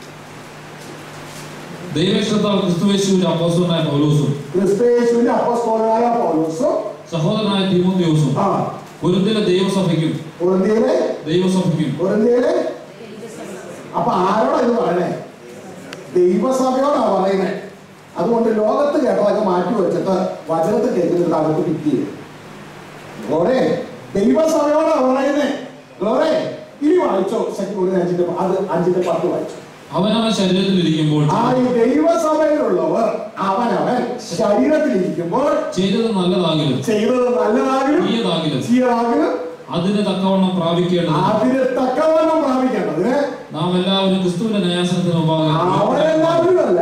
ദൈവേഷ്ടത്താൽ ക്രിസ്തുവേശുവിന്റെ അപ്പോസ്തലനായ പൗലോസും ക്രിസ്തയേശുവിന്റെ അപ്പസ്തോലനായ പൗലോസും സഹോദരനായ തിമോത്തിയോസും ആ കുരുന്തിലെ ദൈവസഭയ്ക്കും കൊറിന്ത്യയിലെ ദൈവസഭയ്ക്കും കൊറിന്ത്യയിലെ അപ്പൊ ആരോടാ ഇത് പറയണേ ദൈവസഭയോടാ പറയുന്നേ അതുകൊണ്ട് ലോകത്ത് കേട്ടതൊക്കെ മാറ്റി വെച്ചിട്ട് വചനത്തിൽ കേൾക്കുന്നിട്ട് അകത്ത് പിക്ക് ചെയ്യും ഗോറെ ദൈവസഭയോടാ പറയുന്നേ ഗോറെ ഇനി വായിച്ചോ സെക്കൻഡ് ഒരു അഞ്ചിന്റെ പ- അത് അഞ്ചിന്റെ പത്ത് വായിച്ചു അവനവൻ ശരീരത്തിൽ ഇരിക്കുമ്പോൾ ആ ഈ ദൈവസഭയിലുള്ളവർ അവനവൻ ശരീരത്തിലിരിക്കുമ്പോൾ ചെയ്തത് നല്ലതാകിലും ചെയ്തത് നല്ലതാകിലും തീയതാകിലും ചീയതാകിലും അതിന് തക്കവണ്ണം പ്രാപിക്കേണ്ടത് അതിന് തക്കവണ്ണം പ്രാപിക്കേണ്ടതിന് നാം എല്ലാവരും ക്രിസ്തുവിന്റെ ന്യായാസനത്തിന് മുമ്പാകെ അവരെല്ലാവരും അല്ല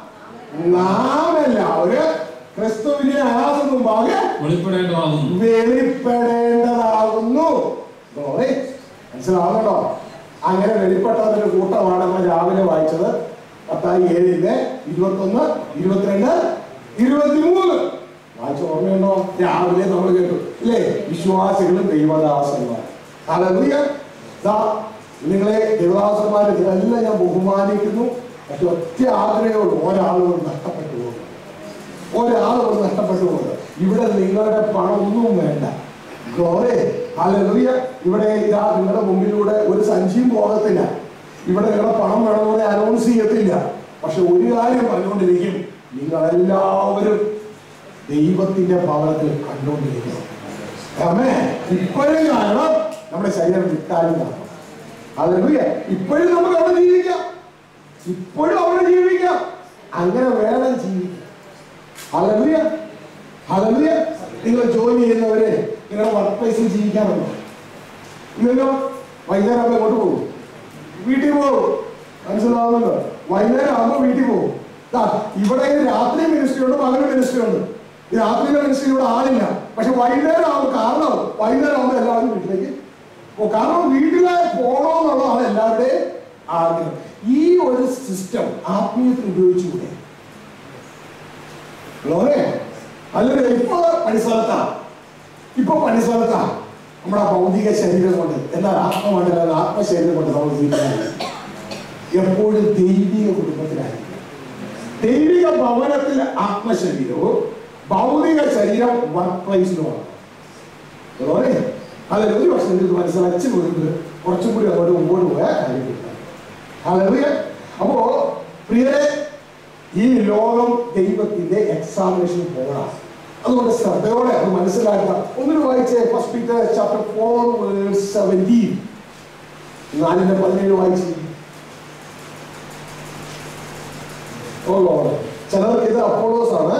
നാം എല്ലാവരും ക്രിസ്തുവിനെ ആയാസം മുമ്പാകെ വെളിപ്പെടേണ്ടതാകുന്നു വെളിപ്പെടേണ്ടതാകുന്നു Glory. മനസ്സിലാവുന്നുണ്ടോ അങ്ങനെ വെളിപ്പെട്ടതിന്റെ കൂട്ടമാണ് നമ്മൾ രാവിലെ വായിച്ചത് പത്തായി ഏഴിന്റെ ഇരുപത്തൊന്ന് ഇരുപത്തിരണ്ട് ഇരുപത്തിമൂന്ന് വായിച്ച ഓർമ്മയുണ്ടോ രാവിലെ നമ്മൾ കേട്ടു ഇല്ലേ വിശ്വാസികളും ദൈവദാസന്മാർ ഹല്ലേലൂയ. ദാ നിങ്ങളെ ദേവദാസന്മാരെ ഇതെല്ലാം ഞാൻ ബഹുമാനിക്കുന്നു പക്ഷെ ഒറ്റ ആഗ്രഹമുള്ളൂ ഒരാളുകൾ നഷ്ടപ്പെട്ടു പോകുന്നു ഒരാളുകൾ നഷ്ടപ്പെട്ടു പോകുന്നത് ഇവിടെ നിങ്ങളുടെ പണം ഒന്നും വേണ്ട ഗ്ലോറെ ഹല്ലേലൂയ ഇവിടെ ഇതാ നിങ്ങളുടെ മുമ്പിലൂടെ ഒരു സഞ്ചിയും പോകത്തില്ല ഇവിടെ നിങ്ങളുടെ പണം വേണമെന്ന് അനൗൺസ് ചെയ്യത്തില്ല പക്ഷെ ഒരു കാര്യം പറഞ്ഞുകൊണ്ടിരിക്കും നിങ്ങളെല്ലാവരും ദൈവത്തിന്റെ ഭവനത്തിൽ കണ്ടുകൊണ്ടിരിക്കണം ആമേ ഇപ്പോഴും കാരണം നമ്മുടെ ശരീരം വിട്ടാലും കാണണം ഹല്ലേലൂയ ഇപ്പോഴും നമുക്ക് അവിടെ ജീവിക്കാം ഇപ്പോഴും അവിടെ ജീവിക്കാം അങ്ങനെ വേണം ജീവിക്കാം ഹല്ലേലൂയ ഹല്ലേലൂയ നിങ്ങൾ ജോലി ചെയ്യുന്നവരെ നിങ്ങളുടെ വർക്ക് പ്ലേസിൽ ജീവിക്കാറുണ്ടോ ഇല്ലല്ലോ വൈകുന്നേരം ആകുമ്പോൾ എങ്ങോട്ട് പോകും വീട്ടിൽ പോകും മനസ്സിലാവുന്നുണ്ടോ വൈകുന്നേരം ആകുമ്പോൾ വീട്ടിൽ പോകും ദാ, ഇവിടെ രാത്രി മിനിസ്ട്രി ഉണ്ട് പകൽ മിനിസ്ട്രി ഉണ്ട് ഈ രാത്രിയിലെ മിനിസ്ട്രിയിലൂടെ ആളില്ല പക്ഷെ വൈകുന്നേരം ആകുമ്പോൾ കാരണം വൈകുന്നേരം ആകുമ്പോൾ എല്ലാവരും വീട്ടിലേക്ക് പോകും കാരണം വീട്ടിലെ പോകണമെന്നുള്ളതാണ് എല്ലാവരുടെയും ആഗ്രഹം ഈ ഒരു സിസ്റ്റം ആത്മീയത്തിൽ ഉപയോഗിച്ചുകൂടെ ലോറെ അല്ലെങ്കിൽ ഇപ്പൊ പണിസ്ഥലത്താ ഇപ്പൊ പണിസ്ഥലത്താ നമ്മുടെ ഭൗതിക ശരീരം കൊണ്ട് എന്നാൽ ആത്മമണ്ഡലം ആത്മശരീരം കൊണ്ട് നമ്മൾ ജീവിക്കുന്നത് എപ്പോഴും ദൈവിക കുടുംബത്തിലായിരിക്കും ദൈവിക ഭവനത്തിൽ ആത്മശരീരവും ഭൗതിക ശരീരം വർക്ക് പ്ലേസിലുമാണ് ലോറെ അതെ ഒരു വർഷം ഇത് മനസ്സിലാക്കി പോയിട്ട് കുറച്ചും കൂടി അങ്ങോട്ട് മുമ്പോട്ട് പോയാൽ കാര്യം ഹല്ലേലൂയ. അപ്പോ പ്രിയരെ ഈ ലോകം ദൈവത്തിന്റെ എക്സാമിനേഷൻ പോകണം അതുകൊണ്ട് ശ്രദ്ധയോടെ അത് മനസ്സിലാക്കുക ഒന്നിനു വായിച്ചേ first Peter chapter four seventeen നാലിന്റെ പതിനേഴ് വായിച്ചു ഓ ലോഡ് ചിലർക്ക് ഇത് അപ്പോളോസ് ആണ്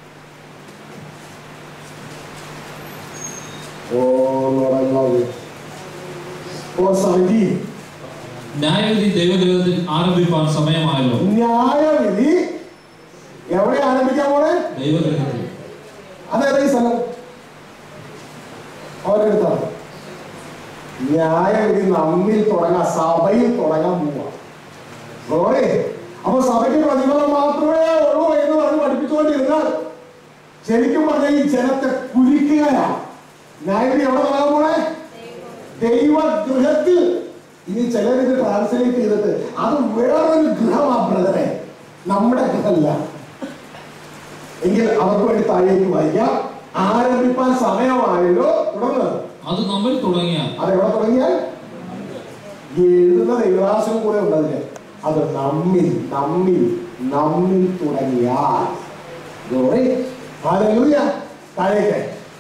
O Lord I love you four seventeen ന്യായവിധി ദൈവഗ്രഹത്തിൽ ആരംഭിപ്പാൻ സമയമായല്ലോ ന്യായവിധി എവിടെ ആരംഭിക്കാൻ പോണേ ദൈവഗ്രഹത്തിൽ അതേതാ ഈ സ്ഥലം അവരെടുത്താണ് ന്യായവിധി നമ്മിൽ തുടങ്ങാൻ സഭയിൽ തുടങ്ങാൻ പോവാ ഗോറേ അപ്പൊ സഭയ്ക്ക് പ്രതിഫലം മാത്രമേ ഉള്ളൂ എന്ന് പറഞ്ഞ് പഠിപ്പിച്ചുകൊണ്ടിരുന്നാൽ ശരിക്കും പറഞ്ഞ ഈ ജനത്തെ കുലിക്കുകയാണ് ന്യായവിധി എവിടെ തുടങ്ങാൻ പോണേ ദൈവഗൃഹത്തിൽ ഇനി ചിലരിത് ട്രാൻസ്ലേറ്റ് ചെയ്തിട്ട് അത് വേറൊരു ഗൃഹമാ ബ്രദറെ നമ്മുടെ ഗൃഹമല്ല എങ്കിൽ അവർക്ക് വേണ്ടി താഴേക്ക് വായിക്കാം ആരംഭിപ്പാൻ സമയമായല്ലോ തുടർന്ന് അത് നമ്മിൽ തുടങ്ങിയ അതെവിടെ തുടങ്ങിയാൽ ഈ എഴുതുന്ന ദൈവദാസനും കൂടെ ഉണ്ട് അതില് അത് നമ്മിൽ നമ്മിൽ നമ്മിൽ തുടങ്ങിയാൽ Glory. Hallelujah. താഴേക്ക്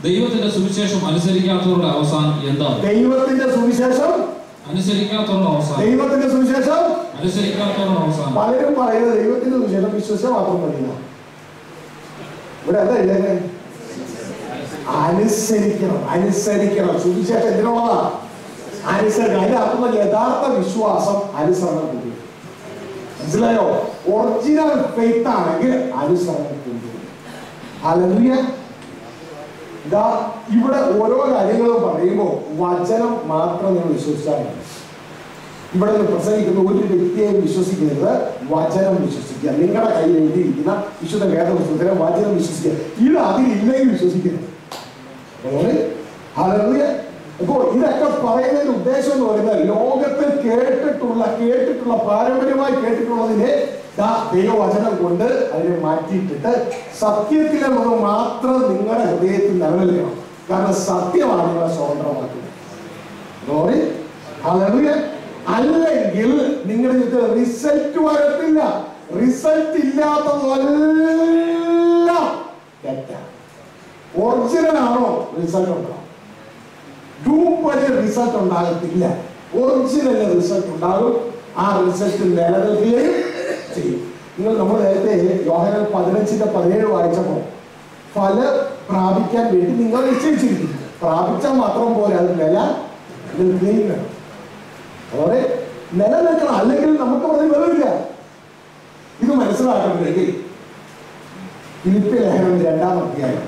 ദൈവത്തിന്റെ സുവിശേഷം അനുസരിക്കാത്തവരുടെ അവസാനം എന്താണ് ദൈവത്തിന്റെ സുവിശേഷം അനുസരിക്കാത്തവരുടെ അവസാനം ദൈവത്തിന്റെ സുവിശേഷം അനുസരിക്കാത്തവരുടെ അവസാനം പലരും പറയുന്നത് ദൈവത്തിന്റെ സുവിശേഷം വിശ്വസിച്ചാൽ മാത്രം മതിയെന്നാ ഇവിടെ എന്താ ഇല്ലേ അനുസരിക്കണം അനുസരിക്കണം സുവിശേഷം എന്തിനുള്ളതാ അനുസരിക്കണം അതിന്റെ അർത്ഥം യഥാർത്ഥ വിശ്വാസം അനുസരണം കൂടി മനസ്സിലായോ ഒറിജിനൽ ഫെയ്ത്ത് ആണെങ്കിൽ അനുസരണം കൂടി ഹല്ലേലൂയ ഇതാ ഇവിടെ ഓരോ കാര്യങ്ങളും പറയുമ്പോൾ വചനം മാത്രം നിങ്ങൾ വിശ്വസിച്ചാൽ മതി ഇവിടെ നിന്ന് പ്രസംഗിക്കുന്ന ഒരു വ്യക്തിയെയും വിശ്വസിക്കരുത് വചനം വിശ്വസിക്കുക നിങ്ങളുടെ കയ്യിൽ എഴുതിയിരിക്കുന്ന വിശുദ്ധ വേദപുസ്തകത്തിലെ വചനം വിശ്വസിക്കുക ഇത് അതിലില്ലെങ്കിൽ വിശ്വസിക്കരുത് ഹല്ലേലൂയ അപ്പോൾ ഇതൊക്കെ പറയുന്നതിന്റെ ഉദ്ദേശം എന്ന് പറയുന്നത് ലോകത്തിൽ കേട്ടിട്ടുള്ള കേട്ടിട്ടുള്ള പാരമ്പര്യമായി കേട്ടിട്ടുള്ളതിനെ ദാ ദൈവവചനം കൊണ്ട് അതിനെ മാറ്റിയിട്ടിട്ട് സത്യത്തിലുള്ളത് മാത്രം നിങ്ങളുടെ ഹൃദയത്തിൽ നിലനിൽക്കണം കാരണം സത്യമാണ് നിങ്ങളെ സ്വതന്ത്രമാക്കുന്നത് Glory. Hallelujah. അല്ലെങ്കിൽ നിങ്ങളുടെ ജീവിതത്തിൽ റിസൾട്ട് വരത്തില്ല റിസൾട്ട് ഇല്ലാത്തതെല്ലാം തെറ്റാണ് ഒറിജിനൽ ആണോ റിസൾട്ട് ഉണ്ടാവും ഡൂപ്പല് റിസൾട്ട് ഉണ്ടാകത്തില്ല ഒറിജിനൽ റിസൾട്ട് ഉണ്ടാകും ആ റിസൾട്ട് നിലനിൽക്കുകയും ചെയ്യും നിങ്ങൾ നമ്മൾ നേരത്തെ യോഹനൽ പതിനഞ്ചിന്റെ പതിനേഴ് വായിച്ചപ്പോൾ ഫല പ്രാപിക്കാൻ വേണ്ടി നിങ്ങൾ നിശ്ചയിച്ചിരിക്കുന്നു പ്രാപിച്ചാൽ മാത്രം പോലെ അത് നില നിൽക്കുകയും വേണം അതോടെ നിലനിൽക്കണം അല്ലെങ്കിൽ നമുക്ക് പറഞ്ഞ് വരില്ല ഇത് മനസ്സിലാക്കണമെങ്കിൽ ഫിലിപ്പ് ലേഖനം രണ്ടാം അധ്യായം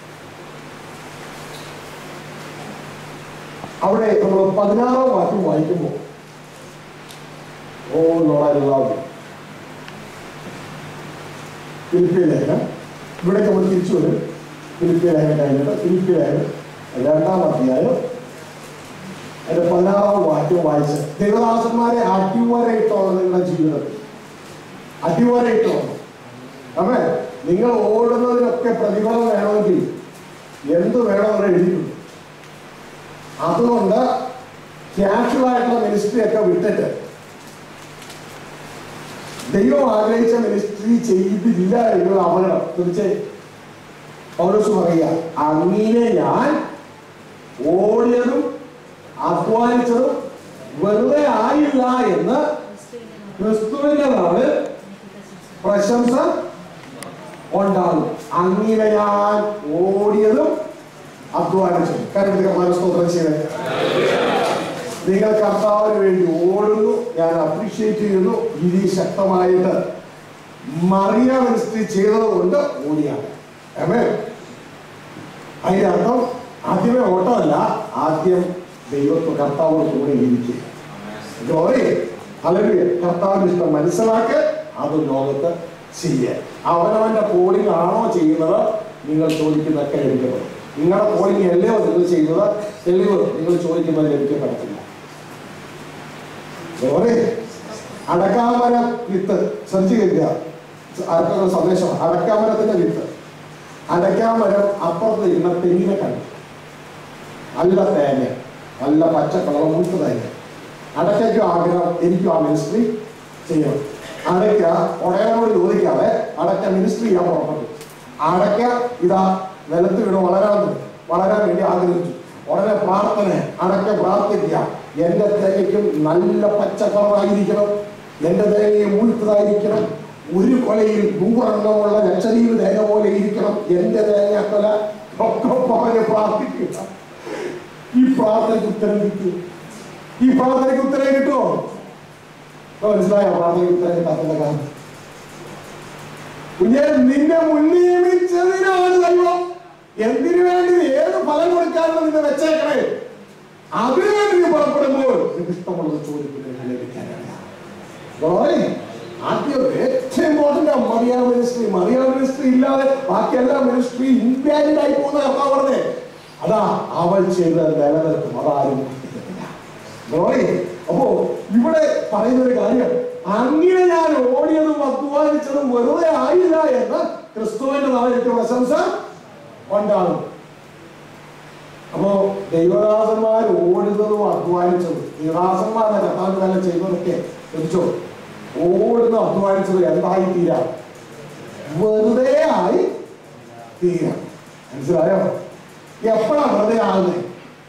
അവിടെ നമ്മൾ പതിനാറാം വാക്യം വായിക്കുമ്പോൾ ഓ നോളായിരുന്നു ഫിലിപ്പിയ ലേഖനം ഇവിടെ നമ്മൾ തിരിച്ചു വരും ഫിലിപ്പിയ ലേഖനം കഴിഞ്ഞിട്ട് ഫിലിപ്പിയ ലേഖനം രണ്ടാം അധ്യായം അതിന്റെ പതിനാറാം വാക്യം വായിച്ച് ദൈവദാസന്മാരെ അടിവരയിട്ടോളം നിങ്ങളുടെ ജീവിതത്തിൽ അടിവരയിട്ടോളം അമ്മേ നിങ്ങൾ ഓടുന്നതിനൊക്കെ പ്രതിഫലം വേണമെങ്കിൽ എന്ത് വേണമെന്ന് എഴുതിയിട്ടുണ്ട് അതുകൊണ്ട് ക്യാഷ്വൽ ആയിട്ടുള്ള മിനിസ്ട്രി ഒക്കെ വിട്ടിട്ട് ദൈവം ആഗ്രഹിച്ച മിനിസ്ട്രി ചെയ്തില്ല എന്നുള്ള അപകടം തീർച്ചയായും പൗലോസ് പറയുക അങ്ങനെ ഞാൻ ഓടിയതും അധ്വാനിച്ചതും വെറുതെ ആയില്ല എന്ന് ക്രിസ്തുവിന്റെ നാള് പ്രശംസ ഉണ്ടാകും അങ്ങനെ ഞാൻ ഓടിയതും അധ്വാനിച്ചതും കരുതി കർത്താവ് സ്തോത്രം ചെയ്തേ നിങ്ങൾ കർത്താവിന് വേണ്ടി ഓടുന്നു ഞാൻ അപ്രീഷിയേറ്റ് ചെയ്യുന്നു ഇനി ശക്തമായിട്ട് മറിയ മിനിസ്ട്രി ചെയ്തത് കൊണ്ട് ഓടിയാണ് അമേ അതിന്റെ അർത്ഥം ആദ്യമേ ഓട്ടമല്ല ആദ്യം ദൈവത്വ കർത്താവിന് കൂടെ ഇരിക്കുക ഗ്ലോറി അല്ലെങ്കിൽ കർത്താവിന് ഇഷ്ടം മനസ്സിലാക്ക് അത് ലോകത്ത് ചെയ്യുക അവനവന്റെ പോളിംഗ് ആണോ ചെയ്യുന്നത് നിങ്ങൾ ചോദിക്കുന്നതൊക്കെ ലഭിക്കപ്പെടും നിങ്ങളുടെ പോളിംഗ് അല്ലയോ നിങ്ങൾ ചെയ്യുന്നത് തെളിവ് നിങ്ങൾ ചോദിക്കുന്നത് ലഭിക്കപ്പെടത്തില്ല ഗ്ലോറി അടക്കാമര വിത്ത് ശ്രദ്ധിക്കുക ആർക്കൊക്കെ സന്ദേശം അടക്കാമരത്തിന്റെ വിത്ത് അടക്കാമരം അപ്പുറത്ത് ഇരുന്ന തെങ്ങിനെ കണ്ടു നല്ല തേങ്ങ നല്ല പച്ച കളർ മൂത്ത് തേങ്ങ അടയ്ക്കും ആഗ്രഹം എനിക്കും ആ മിനിസ്ട്രി ചെയ്യണം അടയ്ക്ക ഉടയനോട് ചോദിക്കാതെ അടയ്ക്ക മിനിസ്ട്രി ചെയ്യാൻ പുറപ്പെട്ടു അടയ്ക്ക ഇതാ നിലത്ത് വീണ് വളരാൻ തുടങ്ങി. വളരാൻ വേണ്ടി ആഗ്രഹിച്ചു ഉടനെ പ്രാർത്ഥന അടയ്ക്ക പ്രാർത്ഥിക്കുക എന്റെ തേങ്ങയ്ക്കും നല്ല പച്ച കളറായിരിക്കണം എന്റെ തേങ്ങയും മൂത്തതായിരിക്കണം ഒരു കൊലയിൽ നൂറെണ്ണമുള്ള ലക്ഷദ്വീപ് തേങ്ങ പോലെ ഇരിക്കണം എന്റെ തേങ്ങ കൊല ഒക്കെ പറഞ്ഞ് പ്രാർത്ഥിക്കുക ഈ പ്രാർത്ഥനയ്ക്ക് ഉത്തരം കിട്ടും ഈ പ്രാർത്ഥനയ്ക്ക് ഉത്തരം കിട്ടുമോ ഇപ്പൊ മനസ്സിലായോ പ്രാർത്ഥനയ്ക്ക് ഉത്തരം കിട്ടാത്ത കാരണം കുഞ്ഞെ നിന്നെ മുൻനിയമിച്ചതിനാണ് ദൈവം എന്തിനു വേണ്ടി നീ ഏത് ഫലം കൊടുക്കാനുള്ള നിന്നെ വെച്ചേക്കണേ അതിനു വേണ്ടി നീ പുറപ്പെടുമ്പോൾ നിനക്ക് ഇഷ്ടമുള്ളത് ചോദിക്കുന്നത് ലഭിക്കാനാണ് Glory. ആദ്യം ഏറ്റവും important Mariya ministry Mariya ministry ഇല്ലാതെ ബാക്കി എല്ലാ മിനിസ്ട്രി ഇൻവാലിഡ് ആയി പോകുന്ന കർത്താവ് പറഞ്ഞേ അതാ അവൾ ചെയ്ത് നിലനിർത്തും അതാരും പഠിക്കത്തില്ല. Glory. അപ്പോ ഇവിടെ പറയുന്ന ഒരു കാര്യം അങ്ങനെ ഞാൻ ഓടിയതും അധ്വാനിച്ചതും വെറുതെ ആയില്ല എന്ന് ക്രിസ്തുവിന്റെ നാളേക്ക് പ്രശംസ ഉണ്ടാകും അപ്പോ ദൈവദാസന്മാർ ഓടുന്നതും അധ്വാനിച്ചതും ദൈവദാസന്മാരെ കർത്താവിന്റെ വേല ചെയ്തതൊക്കെ ശ്രദ്ധിച്ചോ ഓടുന്ന അധ്വാനിച്ചത് എന്തായി തീരാം വെറുതെ ആയി തീരാം മനസ്സിലായോ എപ്പോഴാ വെറുതെ ആകുന്നത്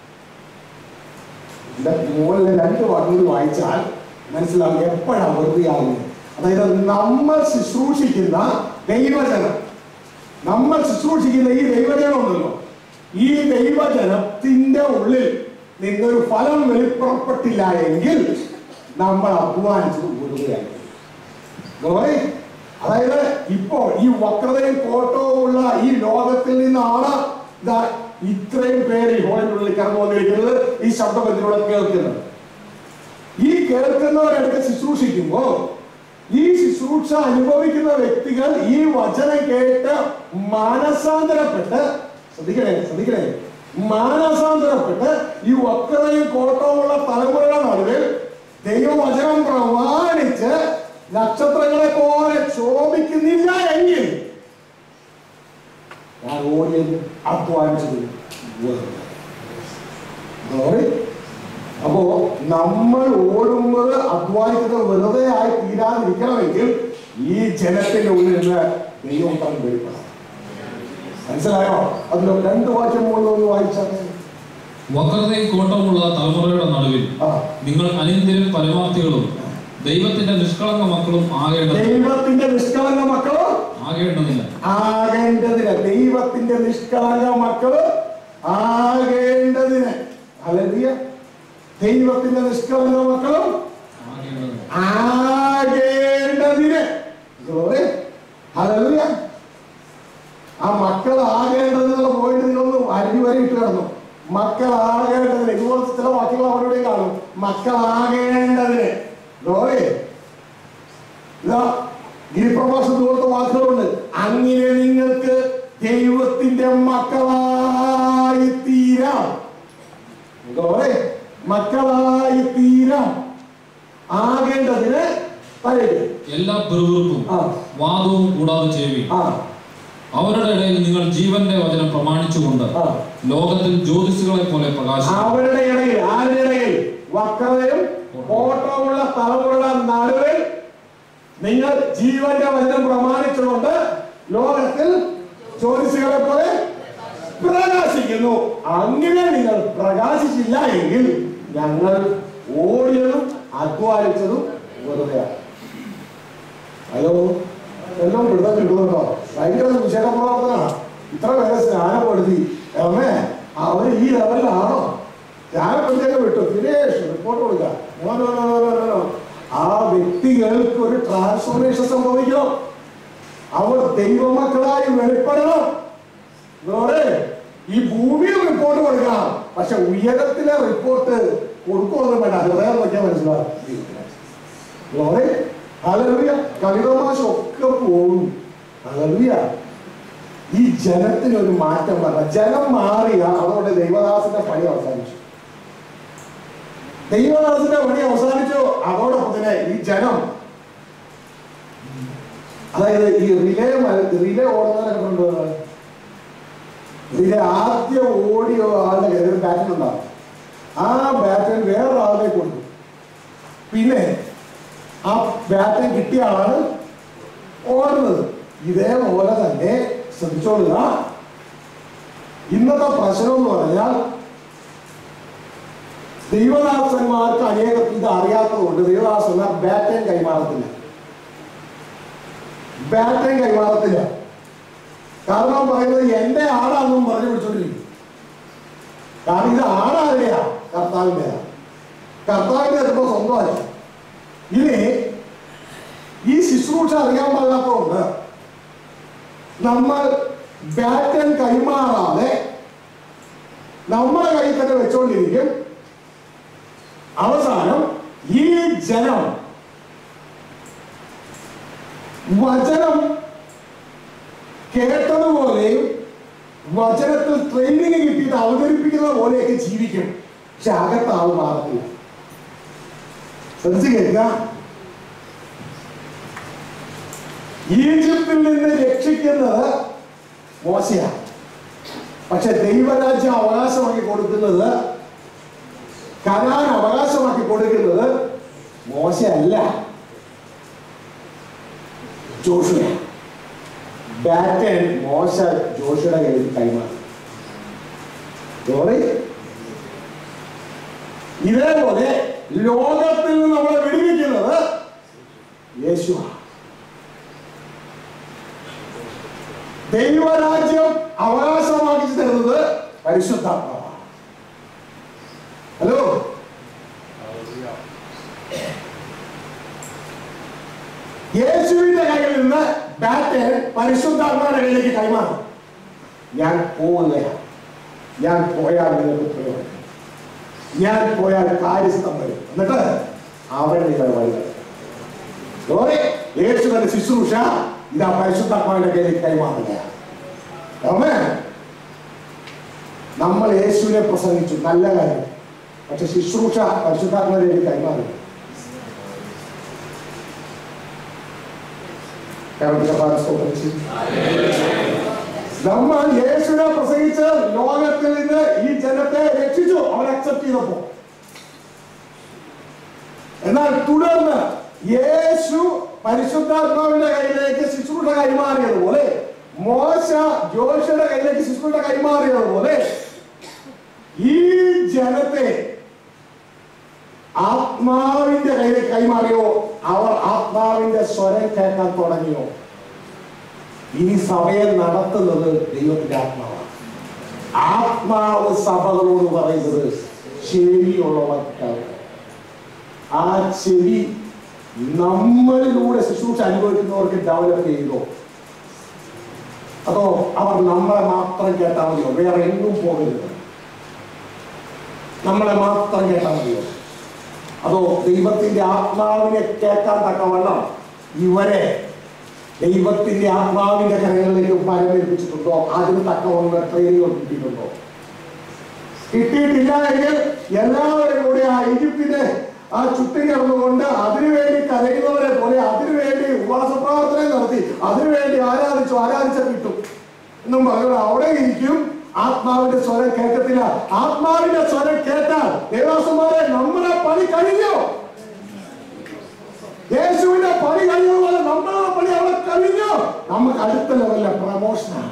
ഇതിന്റെ മുകളിലെ രണ്ട് വാക്കുകൾ വായിച്ചാൽ മനസ്സിലാവും എപ്പോഴാ വെറുതെ ആകുന്നത് അതായത് നമ്മൾ ശുശ്രൂഷിക്കുന്ന ദൈവജനം നമ്മൾ ശുശ്രൂഷിക്കുന്ന ഈ ദൈവജനം ഉണ്ടല്ലോ ഈ ദൈവജനത്തിന്റെ ഉള്ളിൽ നിന്നൊരു ഫലം വെളിപ്പുറപ്പെട്ടില്ല എങ്കിൽ നമ്മൾ അധ്വാനിച്ചത് വെറുതെയായി Glory. അതായത് ഇപ്പോ ഈ വക്രതയും കോട്ടവും ഉള്ള ഈ ലോകത്തിൽ നിന്നാണ് ഇതാ ഇത്രയും പേര് ഈ ഹോളിനുള്ളിൽ കടന്നു വന്നിരിക്കുന്നത് ഈ ശബ്ദബന്ധിലൂടെ കേൾക്കുന്നത് ഈ കേൾക്കുന്നവരെടുത്ത് ശുശ്രൂഷിക്കുമ്പോ ഈ ശുശ്രൂഷ അനുഭവിക്കുന്ന വ്യക്തികൾ ഈ വചനം കേട്ട് മാനസാന്തരപ്പെട്ട് ശ്രദ്ധിക്കണേ ശ്രദ്ധിക്കണേ മാനസാന്തരപ്പെട്ട് ഈ വക്രതയും കോട്ടവുമുള്ള തലമുറയുടെ നടുവിൽ ദൈവവചനം പ്രമാണിച്ച് നക്ഷത്രങ്ങളെ പോലെ ശോഭിക്കുന്നില്ല എങ്കിൽ ഞാൻ ഓടിയത് അധ്വാനിച്ചത് വെറുതെ. Glory. അപ്പോ നമ്മൾ ഓടുന്നത് അധ്വാനിക്കുന്നത് വെറുതെ ആയി തീരാതിരിക്കണമെങ്കിൽ ഈ ജനത്തിന്റെ ഉള്ളിൽ നിന്ന് ദൈവം തന്നെ വെളിപ്പെടണം മനസ്സിലായോ അതിൽ രണ്ട് വാക്യം മുകളിൽ ഒന്ന് വായിച്ചാൽ വക്രതയും കോട്ടവുമുള്ള തലമുറയുടെ നടുവിൽ ആ നിങ്ങൾ അനിന്ദരും പരമാർത്ഥികളും ദൈവത്തിന്റെ നിഷ്കളങ്ക മക്കളും ആകേണ്ടത് ദൈവത്തിന്റെ നിഷ്കളങ്ക മക്കള് ആകേണ്ടതില്ല ആകേണ്ടതിന് ദൈവത്തിന്റെ നിഷ്കളങ്ക മക്കള് ആകേണ്ടതിന് ഹല്ലേലൂയ ദൈവത്തിന്റെ നിഷ്കളങ്ക മക്കളും ആകേണ്ടതിന് ആകേണ്ടതിന് Glory. Hallelujah. ആ മക്കൾ ആകേണ്ടതിനുള്ള പോയിന്റ് നിങ്ങളൊന്ന് അരി വരെ ഇട്ട് കിടന്നു മക്കൾ ആകേണ്ടതിന് ഇതുപോലത്തെ ചില വാക്കുകൾ അവരുടെയും കാണും മക്കൾ ആകേണ്ടതിന് Glory. ഇതാ ഗിരിപ്രഭാഷണം പോലത്തെ വാക്കുകളുണ്ട് അങ്ങനെ നിങ്ങൾക്ക് ദൈവത്തിന്റെ മക്കളായി തീരാം Glory. മക്കളായി തീരാം ആകേണ്ടതിന് പറയട്ടെ എല്ലാ പെറുവിറുപ്പും ആ വാദവും കൂടാതെ ചെയ്യുവിൻ ആ അവരുടെ ഇടയിൽ നിങ്ങൾ ജീവന്റെ വചനം പ്രമാണിച്ചുകൊണ്ട് ആ ലോകത്തിൽ ജ്യോതിസുകളെ പോലെ പ്രകാശിക്കും അവരുടെ ഇടയിൽ ആരുടെ ഇടയിൽ വക്രതയും ഓട്ടമുള്ള തലമുള്ള നടുവിൽ നിങ്ങൾ ജീവന്റെ വചനം പ്രമാണിച്ചുകൊണ്ട് ലോകത്തിൽ ജ്യോതിഷുകളെ പോലെ പ്രകാശിക്കുന്നു അങ്ങനെ നിങ്ങൾ പ്രകാശിച്ചില്ല എങ്കിൽ ഞങ്ങൾ ഓടിയതും അധ്വാനിച്ചതും വെറുതെയാണ് ഹലോ എല്ലാം പിടുത്തം കിട്ടുന്നുണ്ടോ ഭയങ്കര വിശേഷ പ്രവർത്തനമാണ് ഇത്ര പേരെ സ്നാനപ്പെടുത്തി അമ്മേ അവര് ഈ ലെവലിലാണോ സ്നാനപ്പെടുത്തിയൊക്കെ വിട്ടു ദിനേഷ് റിപ്പോർട്ട് കൊടുക്കുക no, no, no, no, no, no, നോ. ആ വ്യക്തികൾക്ക് ഒരു ട്രാൻസ്ഫോർമേഷൻ സംഭവിക്കണം അവർ ദൈവമക്കളായി വെളിപ്പെടണം ഇതോടെ ഈ ഭൂമിയിൽ റിപ്പോർട്ട് കൊടുക്കണം പക്ഷെ ഉയരത്തിലെ റിപ്പോർട്ട് കൊടുക്കുമൊന്നും വേണ്ട ഹൃദയം നോക്കിയാൽ മനസ്സിലാവും ഗ്ലോറി ഹല്ലേലൂയ കവിതമാശം ഒക്കെ പോകും ഹല്ലേലൂയ ഈ ജനത്തിന് ഒരു മാറ്റം വരണം ജനം മാറിയ അതോടെ ദൈവദാസന്റെ പണി അവസാനിച്ചു ദൈവദാസന്റെ പണി അവസാനിച്ചു അതോടൊപ്പം തന്നെ ഈ ജനം അതായത് ഈ റിലേ റിലേ ഓടുന്നവരൊക്കെ കൊണ്ടുവന്നത് റിലേ ആദ്യം ഓടിയ ആളുടെ കയ്യിൽ ഒരു ബാറ്റൻ ഉണ്ടാവും ആ ബാറ്റൻ വേറൊരാളുടെ കൊണ്ടു പിന്നെ ആ ബാറ്റൻ കിട്ടിയ ആളാണ് ഓടുന്നത് ഇതേപോലെ തന്നെ ശ്രദ്ധിച്ചോളുക ഇന്നത്തെ പ്രശ്നം എന്ന് പറഞ്ഞാൽ ദൈവദാസന്മാർക്ക് അനേകം ഇത് അറിയാത്തത് കൊണ്ട് ദൈവദാസന്മാർ ബാറ്റൻ കൈമാറത്തില്ല ബാറ്റൻ കൈമാറത്തില്ല കാരണം പറയുന്നത് എന്റെ ആടാണെന്നും പറഞ്ഞു പിടിച്ചോണ്ടിരിക്കും കാരണം ഇത് ആടാരുടെയാ കർത്താവിൻ്റെയാ കർത്താവിന്റെ ചിലപ്പോൾ സ്വന്തമല്ല ഇനി ഈ ശുശ്രൂഷ അറിയാൻ പാടില്ലാത്തതുകൊണ്ട് നമ്മൾ ബാറ്റൻ കൈമാറാതെ നമ്മുടെ കയ്യിൽ തന്നെ വെച്ചോണ്ടിരിക്കും അവസാനം ഈ ജനം വചനം കേട്ടതുപോലെയും വചനത്തിൽ ട്രെയിനിങ് കിട്ടിയിട്ട് അവതരിപ്പിക്കുന്ന പോലെയൊക്കെ ജീവിക്കും പക്ഷെ അകത്ത് ആൾ മാറത്തില്ല ശ്രദ്ധിച്ച് കേൾക്കുക ഈജിപ്തിൽ നിന്ന് രക്ഷിക്കുന്നത് മോശയാണ് പക്ഷെ ദൈവരാജ്യം അവകാശമാക്കി കൊടുക്കുന്നത് കനാൻ അവകാശമാക്കി കൊടുക്കുന്നത് മോശയല്ല ജോഷുവ ബാറ്റൻ മോശ ജോഷുയുടെ കയ്യിൽ കൈമാറി Glory. ഇതേപോലെ ലോകത്തിൽ നിന്ന് നമ്മളെ വിടുവിക്കുന്നത് യേശുവാണ് ദൈവരാജ്യം അവകാശമാക്കി തരുന്നത് പരിശുദ്ധാത്മാവാണ് ഹലോ യേശുവിന്റെ കയ്യിൽ നിന്ന് ബാറ്റ് പരിശുദ്ധാത്മാവിന്റെ കയ്യിലേക്ക് കൈമാറും ഞാൻ പോവുകയാണ് ഞാൻ പോയാൽ നിങ്ങൾക്ക് പ്രയോജനം ഞാൻ പോയാൽ കാര്യസ്ഥം വരും എന്നിട്ട് അവൻ നിങ്ങളുടെ വഴി നടത്തും. Glory. യേശുവിന്റെ ശുശ്രൂഷ ഇതാ പരിശുദ്ധാത്മാവിന്റെ കയ്യിലേക്ക് കൈമാറുകയാണ് Amen. നമ്മൾ യേശുവിനെ പ്രസംഗിച്ചു നല്ല കാര്യം പക്ഷെ ശുശ്രൂഷ പരിശുദ്ധാത്മാവിലേക്ക് കൈമാറി കേരളത്തിലെ പാരസ്തോത്രം ചെയ്യും നമ്മൾ യേശുവിനെ പ്രസംഗിച്ച് ലോകത്തിൽ നിന്ന് ഈ ജനത്തെ രക്ഷിച്ചു അവർ അക്സെപ്റ്റ് ചെയ്തപ്പോ എന്നാൽ തുടർന്ന് യേശു പരിശുദ്ധാത്മാവിന്റെ കയ്യിലേക്ക് ശിശുവിന്റെ കൈമാറിയതുപോലെ മോശ ജോഷയുടെ കയ്യിലേക്ക് ശിശുവിന്റെ കൈമാറിയതുപോലെ ഈ ജനത്തെ ആത്മാവിന്റെ കയ്യിലേക്ക് കൈമാറിയോ അവർ ആത്മാവിന്റെ സ്വരം കേൾക്കാൻ തുടങ്ങിയോ ഇനി സഭയെ നടത്തുന്നത് ദൈവത്തിന്റെ ആത്മാവാണ് ആത്മാവ് സഭകളോട് പറയുന്നത് ചെവിയുള്ളവർ കേൾക്കണം ആ ചെവി നമ്മളിലൂടെ ശുശ്രൂഷ അനുഭവിക്കുന്നവർക്ക് ഡെവലപ്പ് ചെയ്തോ അതോ അവർ നമ്മളെ മാത്രം കേട്ടാൽ മതിയോ വേറെ എങ്ങും പോകരുത് നമ്മളെ മാത്രം കേട്ടാൽ മതിയോ അതോ ദൈവത്തിന്റെ ആത്മാവിനെ കേൾക്കാൻ തക്കവണ്ണം ഇവരെ ദൈവത്തിന്റെ ആത്മാവിന്റെ കരങ്ങളിലേക്ക് പരമേൽപ്പിച്ചിട്ടുണ്ടോ അതിന് തക്കവണ്ണം ട്രെയിനിങ് കിട്ടിയിട്ടുണ്ടോ കിട്ടിയിട്ടില്ല എങ്കിൽ എല്ലാവരും കൂടി ആ ഈജിപ്തിനെ ആ ചുറ്റി കിടന്നുകൊണ്ട് അതിനുവേണ്ടി കരയുന്നവരെ പോലെ അതിനുവേണ്ടി ഉപവാസ പ്രാർത്ഥന നടത്തി അതിനുവേണ്ടി ആരാധിച്ചു ആരാധിച്ച കിട്ടും എന്നും പറഞ്ഞു അവിടെ ഇരിക്കും ആത്മാവിന്റെ സ്വരം കേൾക്കത്തില്ല ആത്മാവിന്റെ സ്വരം കേട്ടാൽ ദേവാസന്മാരെ നമ്മുടെ പണി കഴിഞ്ഞോ യേശുവിന്റെ പണി കഴിഞ്ഞതുപോലെ നമ്മുടെ പണി അവിടെ കഴിഞ്ഞോ നമുക്ക് അടുത്ത ലെവലിലെ പ്രമോഷനാണ്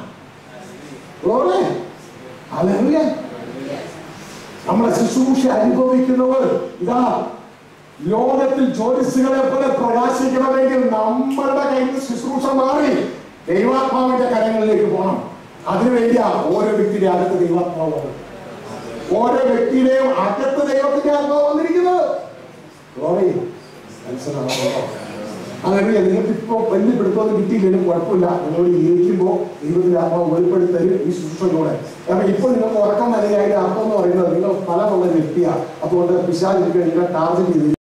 Hallelujah. നമ്മുടെ ശുശ്രൂഷ അനുഭവിക്കുന്നവർ ഇതാ ലോകത്തിൽ ജ്യോതിസുകളെ പോലെ പ്രകാശിക്കണമെങ്കിൽ നമ്മളുടെ കയ്യിൽ നിന്ന് ശുശ്രൂഷ മാറി ദൈവാത്മാവിന്റെ കരങ്ങളിലേക്ക് പോകണം അതിനുവേണ്ടിയാ ഓരോ വ്യക്തിയുടെ അകത്ത് ദൈവാത്മാവ് വന്നത് ഓരോ വ്യക്തിയുടെയും അകത്ത് ദൈവത്തിന്റെ ആത്മാവ് വന്നിരിക്കുന്നത് Glory. മനസ്സിലാവുന്നുണ്ടോ? അങ്ങനെ നിങ്ങൾക്ക് ഇപ്പോ വലിയ പിടുത്തമൊന്നും കിട്ടിയില്ലെങ്കിലും കുഴപ്പമില്ല നിങ്ങളോട് ഇരിക്കുമ്പോൾ ദൈവത്തിന്റെ ആത്മാവ് വെളിപ്പെടുത്തരും ഈ ശുശ്രൂഷയിലൂടെ കാരണം ഇപ്പോൾ നിങ്ങൾക്ക് ഉറക്കം വരികയായിട്ട് അർത്ഥം എന്ന് പറയുന്നത് നിങ്ങൾ ഫലമുള്ള വ്യക്തിയാണ് അതുകൊണ്ട് പിശാചിരിക്കുക നിങ്ങൾ ടാർഗറ്റ് ചെയ്ത്